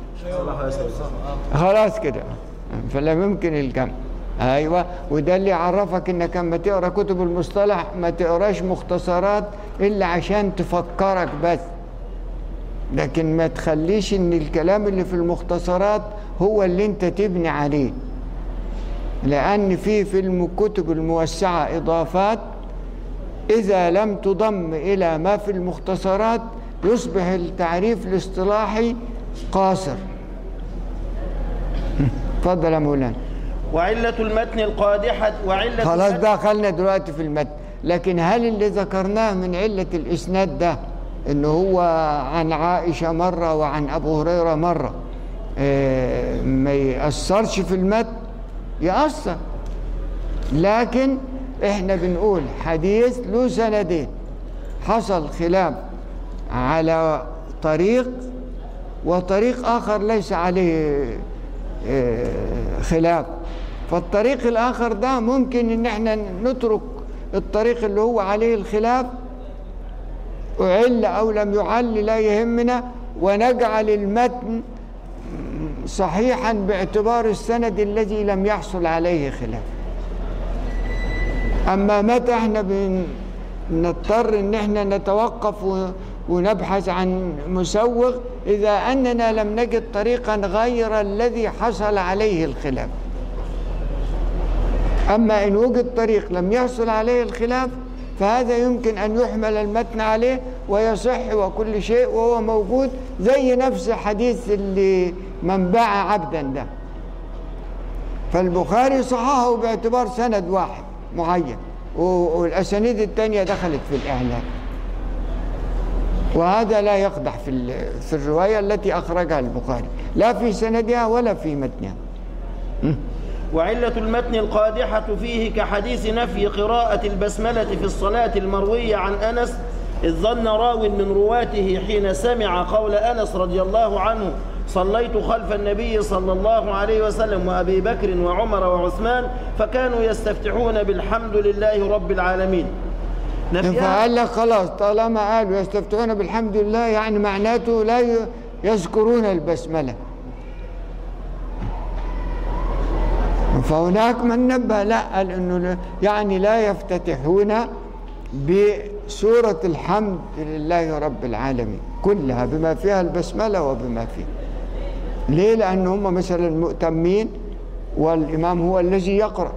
خلاص كده فلا يمكن الجمع ايوه وده اللي يعرفك انك لما تقرا كتب المصطلح ما تقراش مختصرات الا عشان تفكرك بس لكن ما تخليش ان الكلام اللي في المختصرات هو اللي انت تبني عليه لان في في الكتب الموسعه اضافات اذا لم تضم الى ما في المختصرات يصبح التعريف الاصطلاحي قاصر اتفضل يا مولانا وعلة المتن القادحة وعلة خلاص المتن بقى خلنا دلوقتي في المتن لكن هل اللي ذكرناه من علة الإسناد ده إن هو عن عائشة مرة وعن أبو هريرة مرة آه، ما يأثرش في المتن يأثر لكن احنا بنقول حديث له سندين حصل خلاف على طريق وطريق آخر ليس عليه آه، خلاف فالطريق الآخر ده ممكن إن احنا نترك الطريق اللي هو عليه الخلاف أعل أو لم يعل لا يهمنا ونجعل المتن صحيحا باعتبار السند الذي لم يحصل عليه خلاف أما متى احنا بنضطر ان احنا نتوقف و- ونبحث عن مسوغ إذا أننا لم نجد طريقا غير الذي حصل عليه الخلاف أما إن وجد طريق لم يحصل عليه الخلاف فهذا يمكن أن يحمل المتن عليه ويصح وكل شيء وهو موجود زي نفس حديث اللي من باع عبدا ده فالبخاري صححه باعتبار سند واحد معين و- والأسانيد التانية دخلت في الإعلان وهذا لا يقدح في ال- في الرواية التي أخرجها البخاري لا في سندها ولا في متنها وعلة المتن القادحة فيه كحديث نفي قراءة البسملة في الصلاة المروية عن أنس إذ ظن راو من رواته حين سمع قول أنس رضي الله عنه صليت خلف النبي صلى الله عليه وسلم وأبي بكر وعمر وعثمان فكانوا يستفتحون بالحمد لله رب العالمين نفيها فقال لك خلاص طالما قالوا يستفتحون بالحمد لله يعني معناته لا ي- يذكرون البسملة فهناك من نبه لا قال انه لا- يعني لا يفتتحون بسورة الحمد لله رب العالمين كلها بما فيها البسملة وبما فيها ليه لأن هم مثلا مؤتمين والإمام هو الذي يقرأ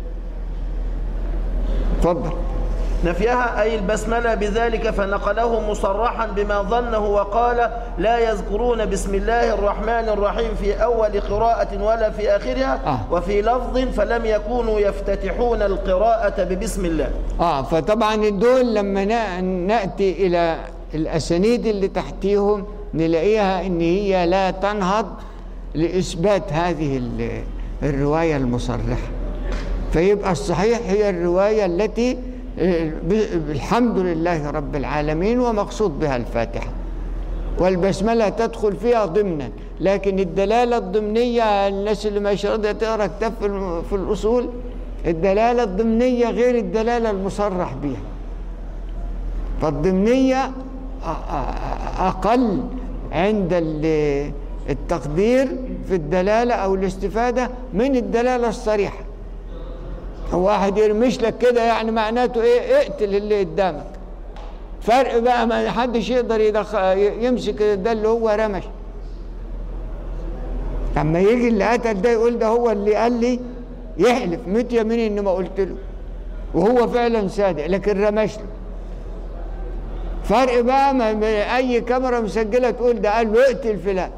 تفضل نفيها أي البسملة بذلك فنقله مصرحا بما ظنه وقال لا يذكرون بسم الله الرحمن الرحيم في أول قراءة ولا في آخرها آه. وفي لفظ فلم يكونوا يفتتحون القراءة ببسم الله اه فطبعا دول لما نا- ناتي الى الاسانيد اللي تحتيهم نلاقيها ان هي لا تنهض لاثبات هذه ال- الروايه المصرحه فيبقى الصحيح هي الروايه التي آه، ب- الحمد لله رب العالمين ومقصود بها الفاتحه والبسمله تدخل فيها ضمنا لكن الدلاله الضمنيه الناس اللي مش راضيه تقرا كتاب في الم- في الاصول الدلاله الضمنيه غير الدلاله المصرح بها فالضمنيه أ- أ- اقل عند ال- التقدير في الدلاله او الاستفاده من الدلاله الصريحه واحد يرمش لك كده يعني معناته ايه اقتل اللي قدامك فرق بقى ما حدش يقدر يدخ... يمسك ده اللي هو رمش لما يجي اللي قتل ده يقول ده هو اللي قال لي يحلف ميت يمين اني ما قلت له وهو فعلا صادق لكن رمش له فرق بقى ما ما اي كاميرا مسجله تقول ده قال له اقتل فلان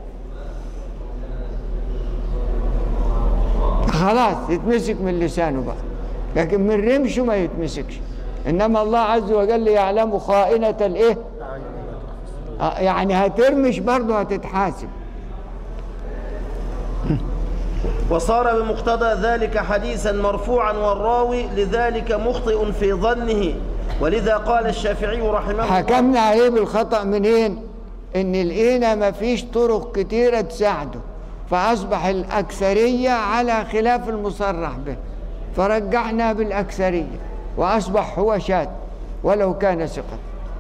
خلاص يتمسك من لسانه بقى لكن من رمشه ما يتمسكش انما الله عز وجل يعلم خائنة الايه آه، يعني هترمش برضه هتتحاسب وصار بمقتضى ذلك حديثا مرفوعا والراوي لذلك مخطئ في ظنه ولذا قال الشافعي رحمه الله حكمنا عليه بالخطأ منين ان لقينا ما فيش طرق كتيرة تساعده فأصبح الأكثرية على خلاف المصرح به فرجعنا بالأكثرية وأصبح هو شاذ ولو كان ثقة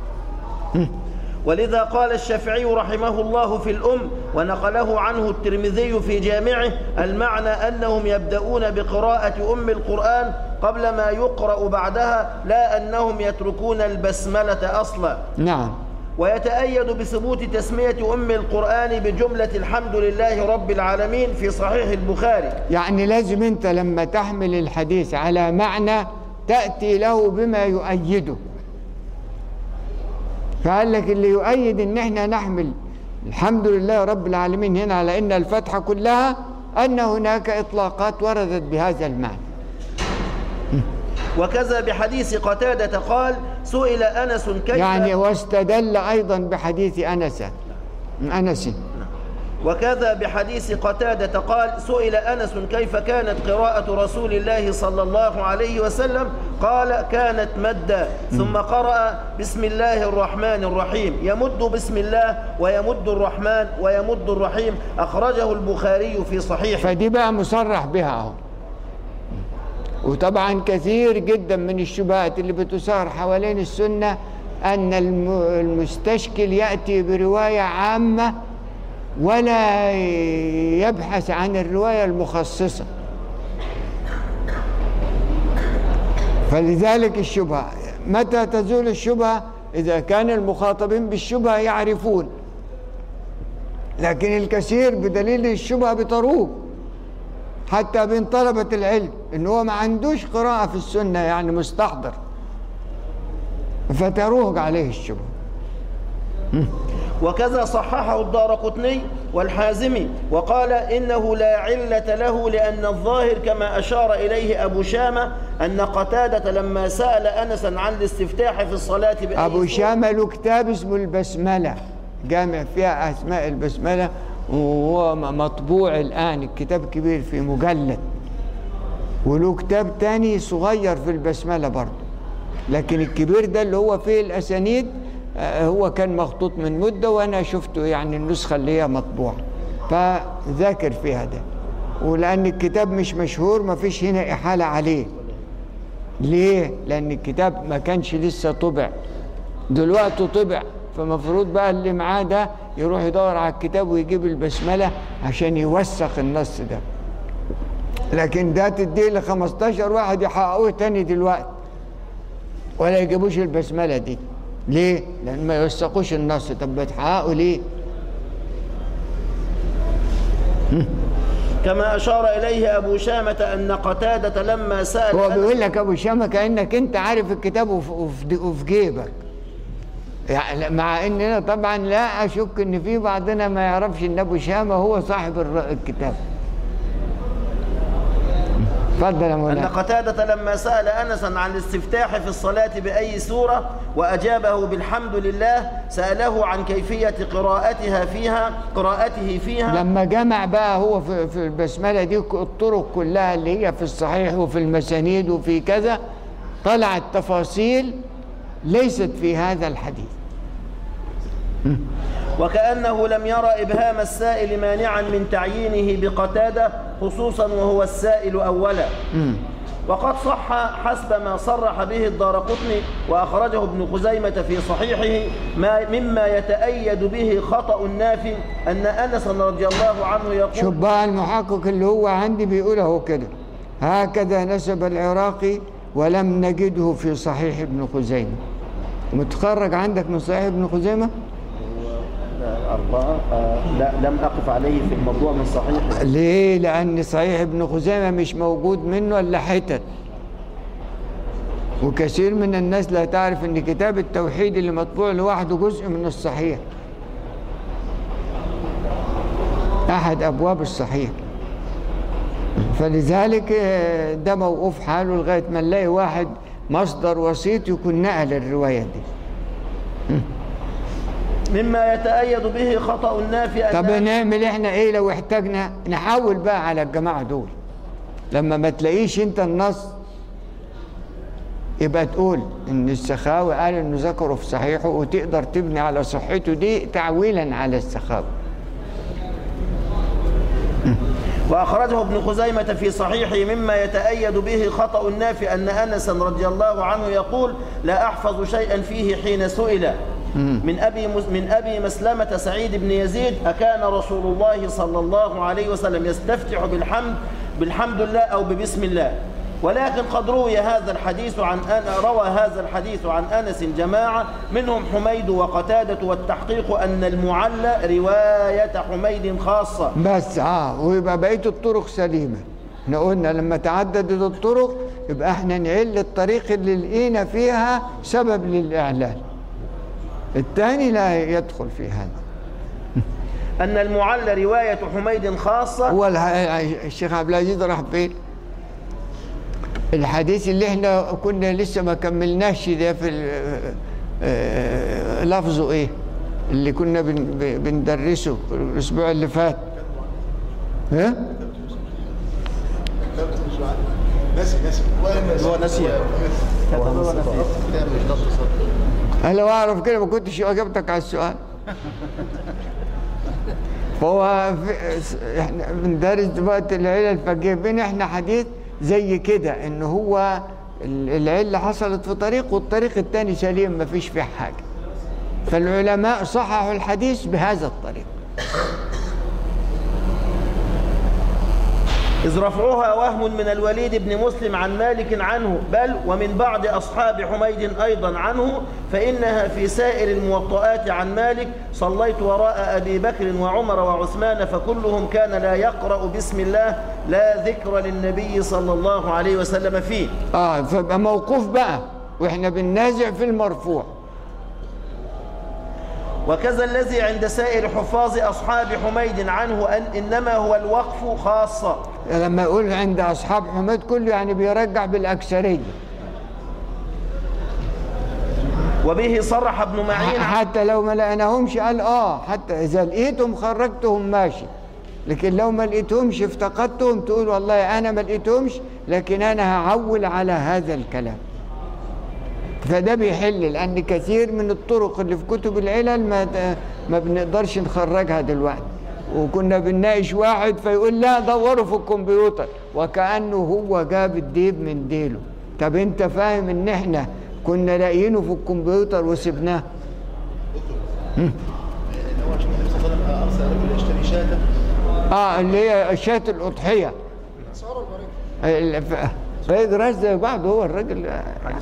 ولذا قال الشافعي رحمه الله في الأم ونقله عنه الترمذي في جامعه المعنى أنهم يبدأون بقراءة أم القرآن قبل ما يقرأ بعدها لا أنهم يتركون البسملة أصلا نعم ويتأيد بثبوت تسمية أم القرآن بجملة الحمد لله رب العالمين في صحيح البخاري يعني لازم انت لما تحمل الحديث على معنى تأتي له بما يؤيده فقال لك اللي يؤيد ان احنا نحمل الحمد لله رب العالمين هنا على ان الفتحة كلها ان هناك اطلاقات وردت بهذا المعنى وكذا بحديث قتادة قال سئل أنس كيف يعني واستدل ايضا بحديث انس انس وكذا بحديث قتادة قال سئل أنس كيف كانت قراءة رسول الله صلى الله عليه وسلم قال كانت مدا ثم قرأ بسم الله الرحمن الرحيم يمد بسم الله ويمد الرحمن ويمد الرحيم أخرجه البخاري في صحيحه فدي بقى مصرح بها اهو وطبعا كثير جدا من الشبهات اللي بتثار حوالين السنة أن الم- المستشكل يأتي برواية عامة ولا يبحث عن الرواية المخصصة فلذلك الشبهة متى تزول الشبهة إذا كان المخاطبين بالشبهة يعرفون لكن الكثير بدليل الشبهة بتروج حتى بين طلبة العلم إن هو ما عندوش قراءة في السنة يعني مستحضر فتروج عليه الشبهة وكذا صححه الدار قطني والحازمي وقال إنه لا علة له لأن الظاهر كما أشار إليه أبو شامة أن قتادة لما سأل أنسا عن الاستفتاح في الصلاة بأي أبو سورة شامة له كتاب اسمه البسملة جامع فيها أسماء البسملة وهو م- مطبوع الآن الكتاب كبير في مجلد وله كتاب تاني صغير في البسملة برضه لكن الكبير ده اللي هو فيه الأسانيد آه، هو كان مخطوط من مدة وأنا شفته يعني النسخة اللي هي مطبوعة فذاكر فيها ده ولأن الكتاب مش مشهور ما فيش هنا إحالة عليه ليه؟ لأن الكتاب ما كانش لسه طبع دلوقتي طبع فمفروض بقى اللي معاه ده يروح يدور على الكتاب ويجيب البسملة عشان يوثق النص ده لكن ده تديه ل 15 واحد يحققوه تاني دلوقتي ولا يجيبوش البسملة دي ليه؟ لأن ما يوثقوش النص طب بتحققوا ليه؟ كما أشار إليه أبو شامة أن قتادة لما سأل هو أنس بيقول لك ابو شامه كانك انت عارف الكتاب وف- وفي وفي جيبك يعني مع اننا طبعا لا اشك ان في بعضنا ما يعرفش ان ابو شامه هو صاحب الر- الكتاب اتفضل يا أن مولانا قتادة لما سأل أنسا عن الاستفتاح في الصلاة بأي سورة وأجابه بالحمد لله سأله عن كيفية قراءتها فيها قراءته فيها لما جمع بقى هو في, في البسمله دي ك- الطرق كلها اللي هي في الصحيح وفي المسانيد وفي كذا طلعت تفاصيل ليست في هذا الحديث وكأنه لم يرى إبهام السائل مانعا من تعيينه بقتادة خصوصا وهو السائل أولا وقد صح حسب ما صرح به الدارقطني وأخرجه ابن خزيمة في صحيحه ما مما يتأيد به خطأ النافي أن أنس رضي الله عنه يقول شوف بقى المحقق اللي هو عندي بيقول اهو كده هكذا نسب العراقي ولم نجده في صحيح ابن خزيمة متخرج عندك من صحيح ابن خزيمة أربعة لا لم أقف عليه في الموضوع من صحيح ليه لأن صحيح ابن خزيمة مش موجود منه إلا حتت وكثير من الناس لا تعرف ان كتاب التوحيد اللي مطبوع لوحده جزء من الصحيح احد ابواب الصحيح فلذلك آه، ده موقوف حاله لغايه ما نلاقي واحد مصدر وسيط يكون نقل الروايه دي مما يتأيد به خطأ النافي أن طب نعمل احنا ايه لو احتاجنا نحول بقى على الجماعه دول لما ما تلاقيش انت النص يبقى تقول ان السخاوي قال انه ذكره في صحيحه وتقدر تبني على صحته دي تعويلا على السخاوي وأخرجه ابن خزيمة في صحيحه مما يتأيد به خطأ النافي أن أنس رضي الله عنه يقول لا أحفظ شيئا فيه حين سئل من أبي مس- من أبي مسلمة سعيد بن يزيد أكان رسول الله صلى الله عليه وسلم يستفتح بالحمد بالحمد لله أو ببسم الله ولكن قد روي هذا الحديث عن أن روى هذا الحديث عن أنس جماعة منهم حميد وقتادة والتحقيق أن المعلى رواية حميد خاصة بس اه ويبقى بقيه الطرق سليمه احنا قلنا لما تعددت الطرق يبقى احنا نعل الطريق اللي لقينا فيها سبب للاعلان الثاني لا يدخل في هذا أن المعلى رواية حميد خاصة هو الح- الشيخ عبد العزيز راح فين؟ الحديث اللي احنا كنا لسه ما كملناش ده في ال- آه، لفظه ايه؟ اللي كنا بن ب- بندرسه الاسبوع اللي فات ها هو نسي انا لو اعرف كده ما كنتش اجابتك على السؤال فهو في احنا بندرس دلوقتي العلل فجايبين احنا حديث زي كده ان هو ال- العله حصلت في طريق والطريق الثاني سليم ما فيش فيه حاجه فالعلماء صححوا الحديث بهذا الطريق إذ رفعها وهم من الوليد بن مسلم عن مالك عنه بل ومن بعض أصحاب حميد أيضا عنه فإنها في سائر الموطئات عن مالك صليت وراء أبي بكر وعمر وعثمان فكلهم كان لا يقرأ بسم الله لا ذكر للنبي صلى الله عليه وسلم فيه اه فيبقى موقوف بقى واحنا بننازع في المرفوع وكذا الذي عند سائر حفاظ أصحاب حميد عنه أن إنما هو الوقف خاصة لما يقول عند اصحاب حميد كله يعني بيرجع بالاكثريه وبه صرح ابن معين حتى لو ما لقيناهمش قال اه حتى اذا لقيتهم خرجتهم ماشي لكن لو ما لقيتهمش افتقدتهم تقول والله انا ما لقيتهمش لكن انا هعول على هذا الكلام فده بيحل لان كثير من الطرق اللي في كتب العلل ما ما بنقدرش نخرجها دلوقتي وكنا بنناقش واحد فيقول لا دوروا في الكمبيوتر وكانه هو جاب الديب من ديله طب انت فاهم ان احنا كنا لاقيينه في الكمبيوتر وسبناه اه اللي هي شاة الأضحية ال- ف- فيدرس زي بعض هو الراجل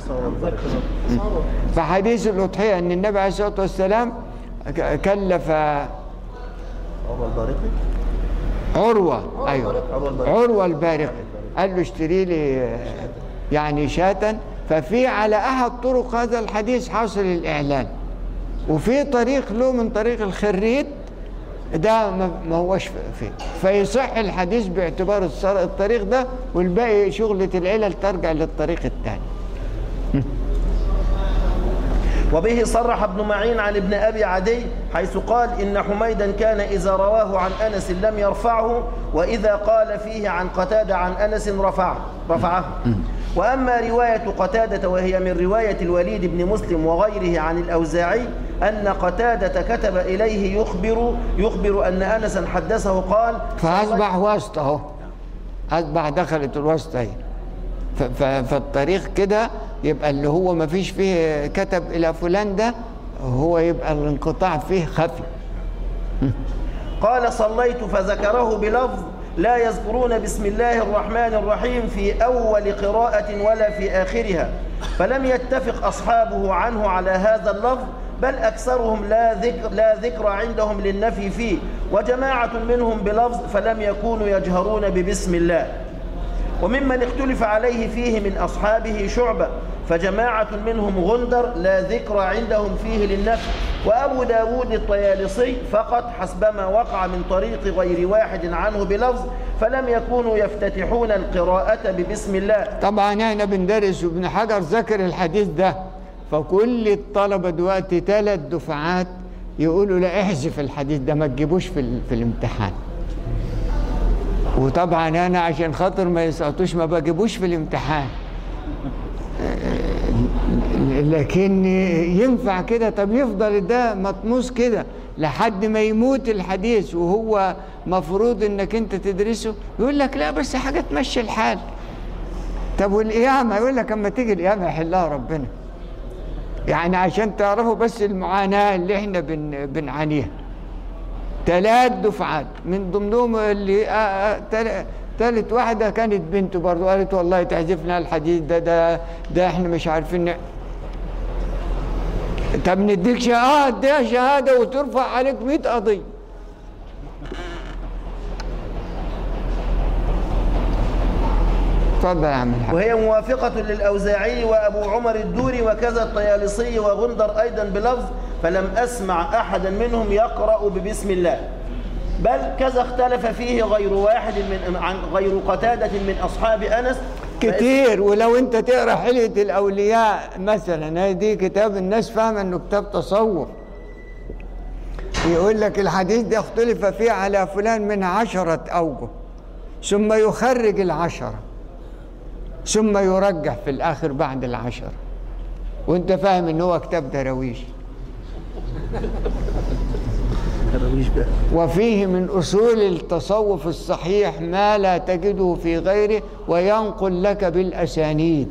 فحديث الأضحية أن النبي عليه الصلاة والسلام ك- كلف عمر البارقي عروة أيوة عروة البارقي قال له اشتري لي آه، يعني شاة ففي على أحد طرق هذا الحديث حاصل الإعلان وفي طريق له من طريق الخريت ده ما ما هوش فيه فيصح الحديث باعتبار الصر- الطريق ده والباقي شغلة العلل ترجع للطريق الثاني وبه صرح ابن معين عن ابن أبي عدي حيث قال إن حميدا كان إذا رواه عن أنس لم يرفعه وإذا قال فيه عن قتادة عن أنس رفعه رفعه وأما رواية قتادة وهي من رواية الوليد بن مسلم وغيره عن الأوزاعي أن قتادة كتب إليه يخبر يخبر أن أنسا حدثه قال فأصبح واسطة أهو أصبح دخلت الواسطة هي ف- ف- فالطريق كده يبقى اللي هو ما فيش فيه كتب إلى فلان ده هو يبقى الانقطاع فيه خفي قال صليت فذكره بلفظ لا يذكرون بسم الله الرحمن الرحيم في أول قراءة ولا في آخرها فلم يتفق أصحابه عنه على هذا اللفظ بل أكثرهم لا ذكر, لا ذكر عندهم للنفي فيه وجماعة منهم بلفظ فلم يكونوا يجهرون ببسم الله وممن اختلف عليه فيه من أصحابه شعبة فجماعة منهم غندر لا ذكر عندهم فيه للنفي وأبو داود الطيالسي فقط حسبما وقع من طريق غير واحد عنه بلفظ فلم يكونوا يفتتحون القراءة ببسم الله طبعا احنا بندرس وابن حجر ذكر الحديث ده فكل الطلبة دلوقتي ثلاث دفعات يقولوا لا احذف الحديث ده ما تجيبوش في, ال- في الامتحان وطبعا انا عشان خاطر ما يسقطوش ما بجيبوش في الامتحان لكن ينفع كده طب يفضل ده مطموس كده لحد ما يموت الحديث وهو مفروض انك انت تدرسه يقول لك لا بس حاجه تمشي الحال طب والقيامه يقول لك اما تيجي القيامه يحلها ربنا يعني عشان تعرفوا بس المعاناه اللي احنا بن بنعانيها ثلاث دفعات من ضمنهم اللي آه، آه، تل- تالت واحدة كانت بنته برضو قالت والله تعزفنا الحديث ده ده ده احنا مش عارفين نع- طب نديك شهادة اديها شهادة وترفع عليك 100 قضية اتفضل يا عم الحاج وهي موافقة للأوزاعي وأبو عمر الدوري وكذا الطيالسي وغندر أيضا بلفظ فلم أسمع أحدا منهم يقرأ ببسم الله بل كذا اختلف فيه غير واحد من عن غير قتادة من أصحاب أنس كتير ولو انت تقرا حلية الاولياء مثلا هي دي كتاب الناس فاهمه انه كتاب تصوف يقول لك الحديث ده اختلف فيه على فلان من عشرة أوجه ثم يخرج العشرة ثم يرجح في الآخر بعد العشرة وانت فاهم ان هو كتاب درويش الرويش بقى وفيه من أصول التصوف الصحيح ما لا تجده في غيره وينقل لك بالأسانيد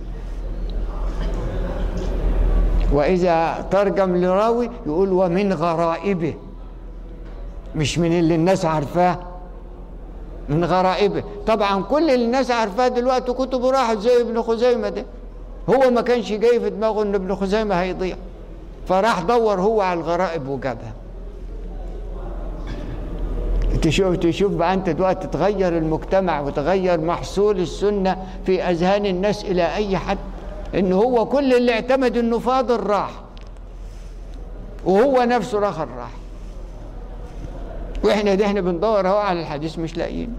وإذا ترجم لراوي يقول ومن غرائبه مش من اللي الناس عارفاه من غرائبه طبعا كل اللي الناس عارفاه دلوقتي كتبه راحت زي ابن خزيمة ده هو ما كانش جاي في دماغه ان ابن خزيمة هيضيع فراح دور هو على الغرائب وجابها تشوف تشوف بقى انت دلوقتي تغير المجتمع وتغير محصول السنه في اذهان الناس الى اي حد ان هو كل اللي اعتمد انه فاضل راح وهو نفسه رخر راح واحنا ده احنا بندور اهو على الحديث مش لاقيين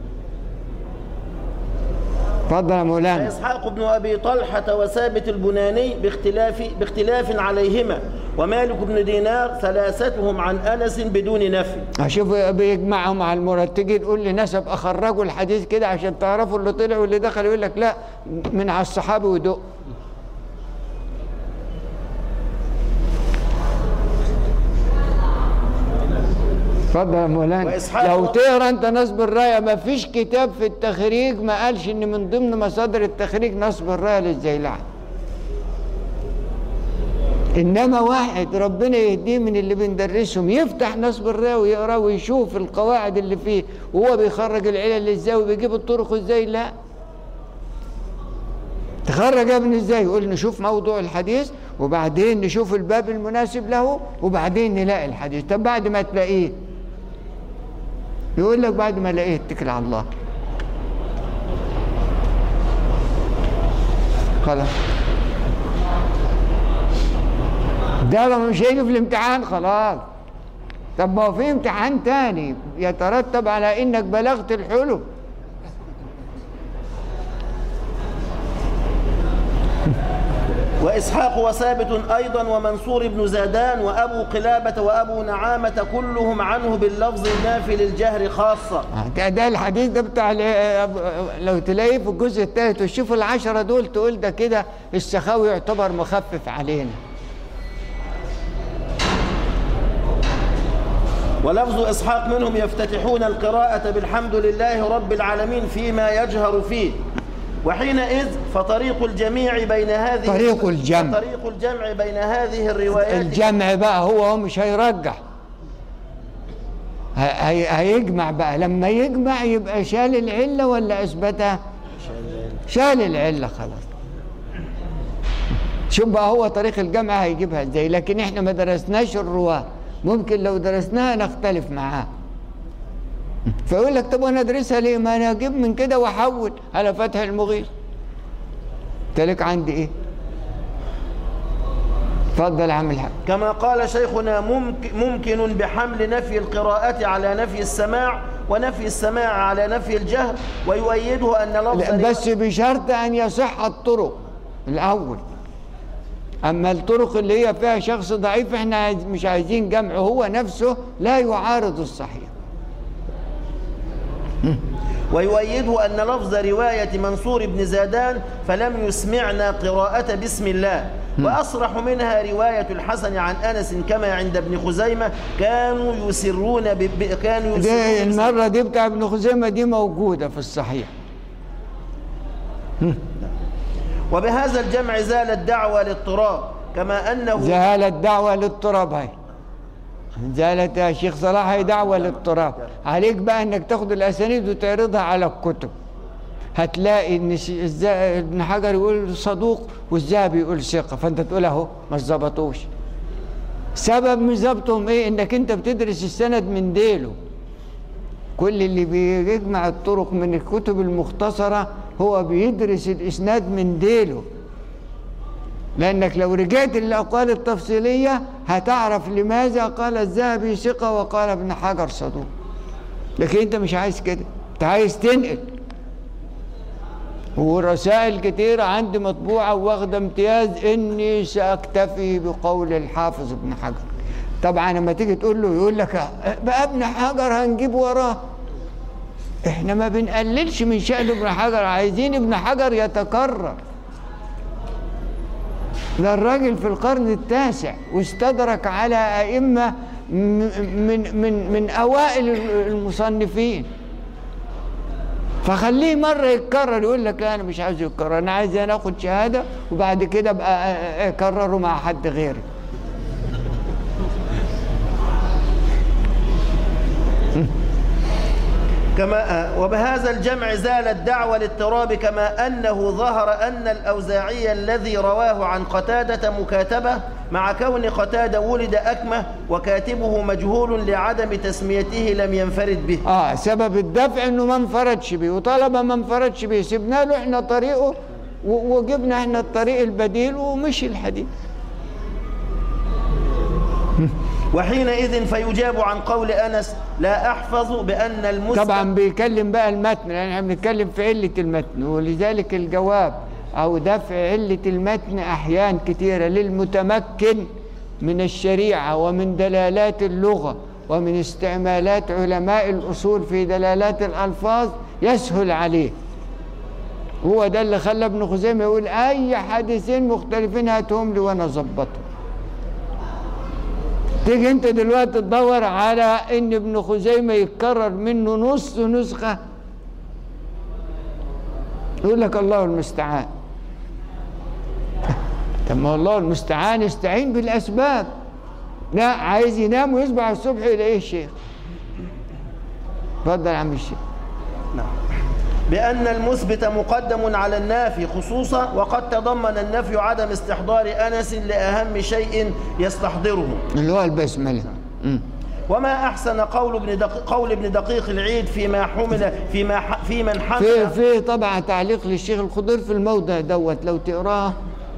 اتفضل يا مولانا إسحاق بن أبي طلحة وثابت البناني باختلاف باختلاف عليهما ومالك بن دينار ثلاثتهم عن أنس بدون نفي اشوف بيجمعهم على المراد تيجي تقول لي نسب اخرجوا الحديث كده عشان تعرفوا اللي طلع واللي دخل يقول لك لا من على الصحابي ودق اتفضل يا مولانا وإسحاق لو و- تقرا انت نصب الرايه ما فيش كتاب في التخريج ما قالش ان من ضمن مصادر التخريج نصب الرايه للزيلعي انما واحد ربنا يهديه من اللي بندرسهم يفتح نصب الرايه ويقراه ويشوف القواعد اللي فيه وهو بيخرج العلل ازاي وبيجيب الطرق ازاي لا تخرج يا ابني ازاي يقول نشوف موضوع الحديث وبعدين نشوف الباب المناسب له وبعدين نلاقي الحديث طب بعد ما تلاقيه يقول لك بعد ما لقيه اتكل على الله خلاص ده لو مش هيجي في الامتحان خلاص طب ما هو في امتحان تاني يترتب على انك بلغت الحلم وإسحاق وثابت أيضا ومنصور بن زادان وأبو قلابة وأبو نعامة كلهم عنه باللفظ النافي للجهر خاصة ده, ده الحديث ده بتاع ال- لو تلاقيه في الجزء الثالث وتشوف العشرة دول تقول ده كده السخاوي يعتبر مخفف علينا ولفظ إسحاق منهم يفتتحون القراءة بالحمد لله رب العالمين فيما يجهر فيه وحينئذ فطريق الجميع بين هذه طريق الجمع. طريق الجمع بين هذه الروايات الجمع بقى هو هو مش هيرجح ه- هي هيجمع بقى لما يجمع يبقى شال العلة ولا أثبتها شال العلة خلاص شوف بقى هو طريق الجمع هيجيبها ازاي لكن احنا ما درسناش الرواة ممكن لو درسناها نختلف معاه فيقول لك طب وانا ادرسها ليه ما انا اجيب من كده واحول على فتح المغيث تلك عندي ايه اتفضل يا عم الحاج كما قال شيخنا ممكن, ممكن بحمل نفي القراءة على نفي السماع ونفي السماع على نفي الجهر ويؤيده أن لفظ لا، بس بشرط ان يصح الطرق الاول اما الطرق اللي هي فيها شخص ضعيف احنا عايز- مش عايزين جمعه هو نفسه لا يعارض الصحيح ويؤيده أن لفظ رواية منصور بن زادان فلم يسمعنا قراءة بسم الله وأصرح منها رواية الحسن عن أنس كما عند ابن خزيمة كانوا يسرون ب... ب... كانوا دي يسرون بسم المره دي بتاع ابن خزيمه دي موجوده في الصحيح وبهذا الجمع زال الدعوة للطراب كما أنه زال الدعوه للتراب هاي زالت يا شيخ صلاح هي دعوه للتراب عليك بقى انك تاخد الاسانيد وتعرضها على الكتب هتلاقي ان ش- الز- ابن حجر يقول صدوق والذهبي يقول ثقه فانت تقول اهو ما ظبطوش سبب مش ظبطهم ايه انك انت بتدرس السند من ديله كل اللي بيجمع الطرق من الكتب المختصره هو بيدرس الاسناد من ديله لأنك لو رجعت للأقوال التفصيلية هتعرف لماذا قال الذهبي ثقة وقال ابن حجر صدوق لكن أنت مش عايز كده أنت عايز تنقل ورسائل كتيرة عندي مطبوعة واخدة امتياز إني سأكتفي بقول الحافظ ابن حجر طبعا لما تيجي تقول له يقول لك بقى ابن حجر هنجيب وراه احنا ما بنقللش من شأن ابن حجر عايزين ابن حجر يتكرر ده الراجل في القرن التاسع واستدرك على أئمة م- من من من أوائل المصنفين فخليه مرة يتكرر يقول لك لا أنا مش عايز يتكرر أنا عايز أنا آخد شهادة وبعد كده أبقى أكرره مع حد غيري كما وبهذا الجمع زال الدعوى الاضطراب كما أنه ظهر أن الأوزاعي الذي رواه عن قتادة مكاتبة مع كون قتادة ولد أكمة وكاتبه مجهول لعدم تسميته لم ينفرد به اه سبب الدفع انه ما انفردش بيه وطالما ما انفردش بيه سيبنا له احنا طريقه و- وجبنا احنا الطريق البديل ومشي الحديث وحينئذ فيجاب عن قول أنس لا أحفظ بأن المسلم طبعا بيكلم بقى المتن لان احنا بنتكلم في علة المتن ولذلك الجواب او دفع علة المتن احيان كثيرة للمتمكن من الشريعة ومن دلالات اللغة ومن استعمالات علماء الاصول في دلالات الالفاظ يسهل عليه هو ده اللي خلى ابن خزيمة يقول اي حديثين مختلفين هاتهم لي وانا اظبطهم تيجي انت دلوقتي تدور على ان ابن خزيمة يتكرر منه نص نسخة يقول لك الله المستعان طب ما الله المستعان استعين بالاسباب لا عايز ينام ويصبح الصبح يلاقيه الشيخ اتفضل يا عم الشيخ بأن المثبت مقدم على النافي خصوصا وقد تضمن النفي عدم استحضار أنس لأهم شيء يستحضره اللي هو البسملة مم. وما أحسن قول ابن دقيق, قول ابن دقيق العيد فيما حمل فيما ح- في من في حمل في طبعا تعليق للشيخ الخضير في الموضع دوت لو تقراه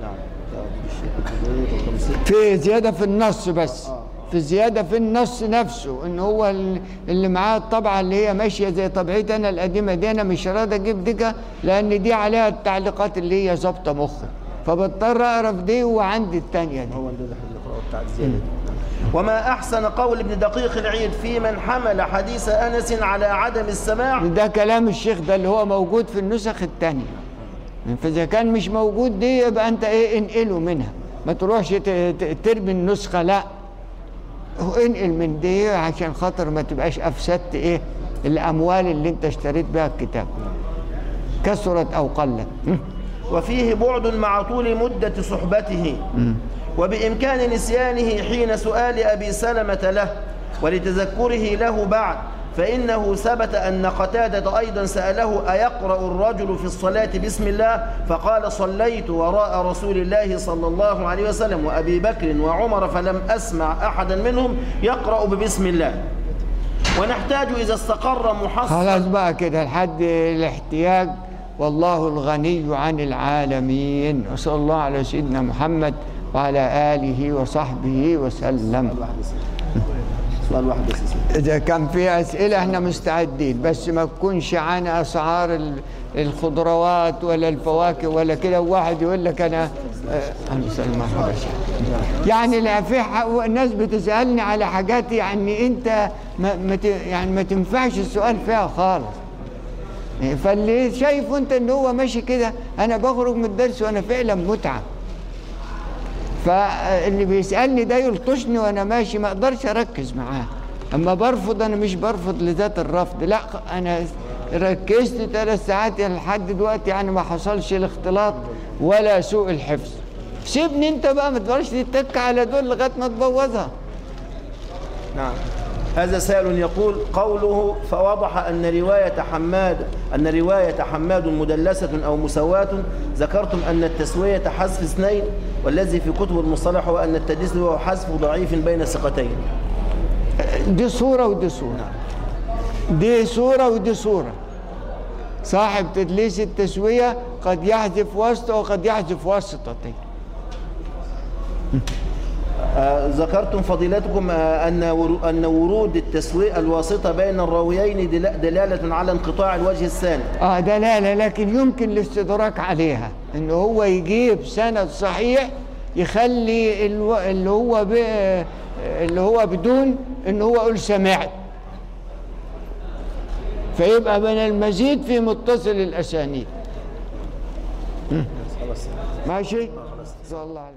في زيادة في النص بس في زيادة في النص نفسه ان هو ال- اللي معاه الطبعة اللي هي ماشية زي طبيعتي انا القديمة دي انا مش راضي اجيب ديكا لان دي عليها التعليقات اللي هي ظابطة مخي فبضطر اقرا في دي وعندي التانية دي هو ده القراءة بتاعت زيادة وما أحسن قول ابن دقيق العيد في من حمل حديث أنس على عدم السماع ده كلام الشيخ ده اللي هو موجود في النسخ التانية فإذا كان مش موجود دي يبقى أنت إيه انقله منها ما تروحش ت- ت- ترمي النسخة لا هو انقل من دي عشان خاطر ما تبقاش أفسدت إيه الأموال اللي أنت اشتريت بها الكتاب كثرت أو قلت وفيه بعد مع طول مدة صحبته وبإمكان نسيانه حين سؤال أبي سلمة له ولتذكره له بعد فإنه ثبت أن قتادة أيضا سأله أيقرأ الرجل في الصلاة بسم الله فقال صليت وراء رسول الله صلى الله عليه وسلم وأبي بكر وعمر فلم أسمع أحدا منهم يقرأ ببسم الله ونحتاج إذا استقر محصل خلاص بقى كده لحد الاحتياج والله الغني عن العالمين وصلى الله على سيدنا محمد وعلى آله وصحبه وسلم سؤال واحد بس إذا كان في أسئلة احنا مستعدين بس ما تكونش عن أسعار ال- الخضروات ولا الفواكه ولا كده واحد يقول لك أنا آه، أنا سلمى مرحبا يعني لا في ح- الناس بتسألني على حاجات يعني أنت ما ما ت- يعني ما تنفعش السؤال فيها خالص فاللي شايفه أنت إن هو ماشي كده أنا بخرج من الدرس وأنا فعلا متعب فاللي بيسألني ده يلطشني وانا ماشي ما اقدرش اركز معاه اما برفض انا مش برفض لذات الرفض لا انا ركزت ثلاث ساعات لحد دلوقتي يعني ما حصلش الاختلاط ولا سوء الحفظ سيبني انت بقى ما تقدرش تتك على دول لغايه ما تبوظها نعم هذا سائل يقول قوله فوضح أن رواية حماد أن رواية حماد مدلسة أو مسواة ذكرتم أن التسوية حذف اثنين والذي في كتب المصطلح هو أن التدليس هو حذف ضعيف بين ثقتين دي صورة ودي صورة دي صورة ودي صورة صاحب تدليس التسوية قد يحذف وسطه وقد يحذف وسطتين آه، ذكرتم فضيلتكم آه، أن ورو- أن ورود التسوية الواسطة بين الراويين دل- دلالة على انقطاع الوجه الثاني اه دلالة لكن يمكن الاستدراك عليها ان هو يجيب سند صحيح يخلي الو... اللي هو ب... اللي هو بدون ان هو يقول سمعت فيبقى من المزيد في متصل الاسانيد ماشي صلى الله عليه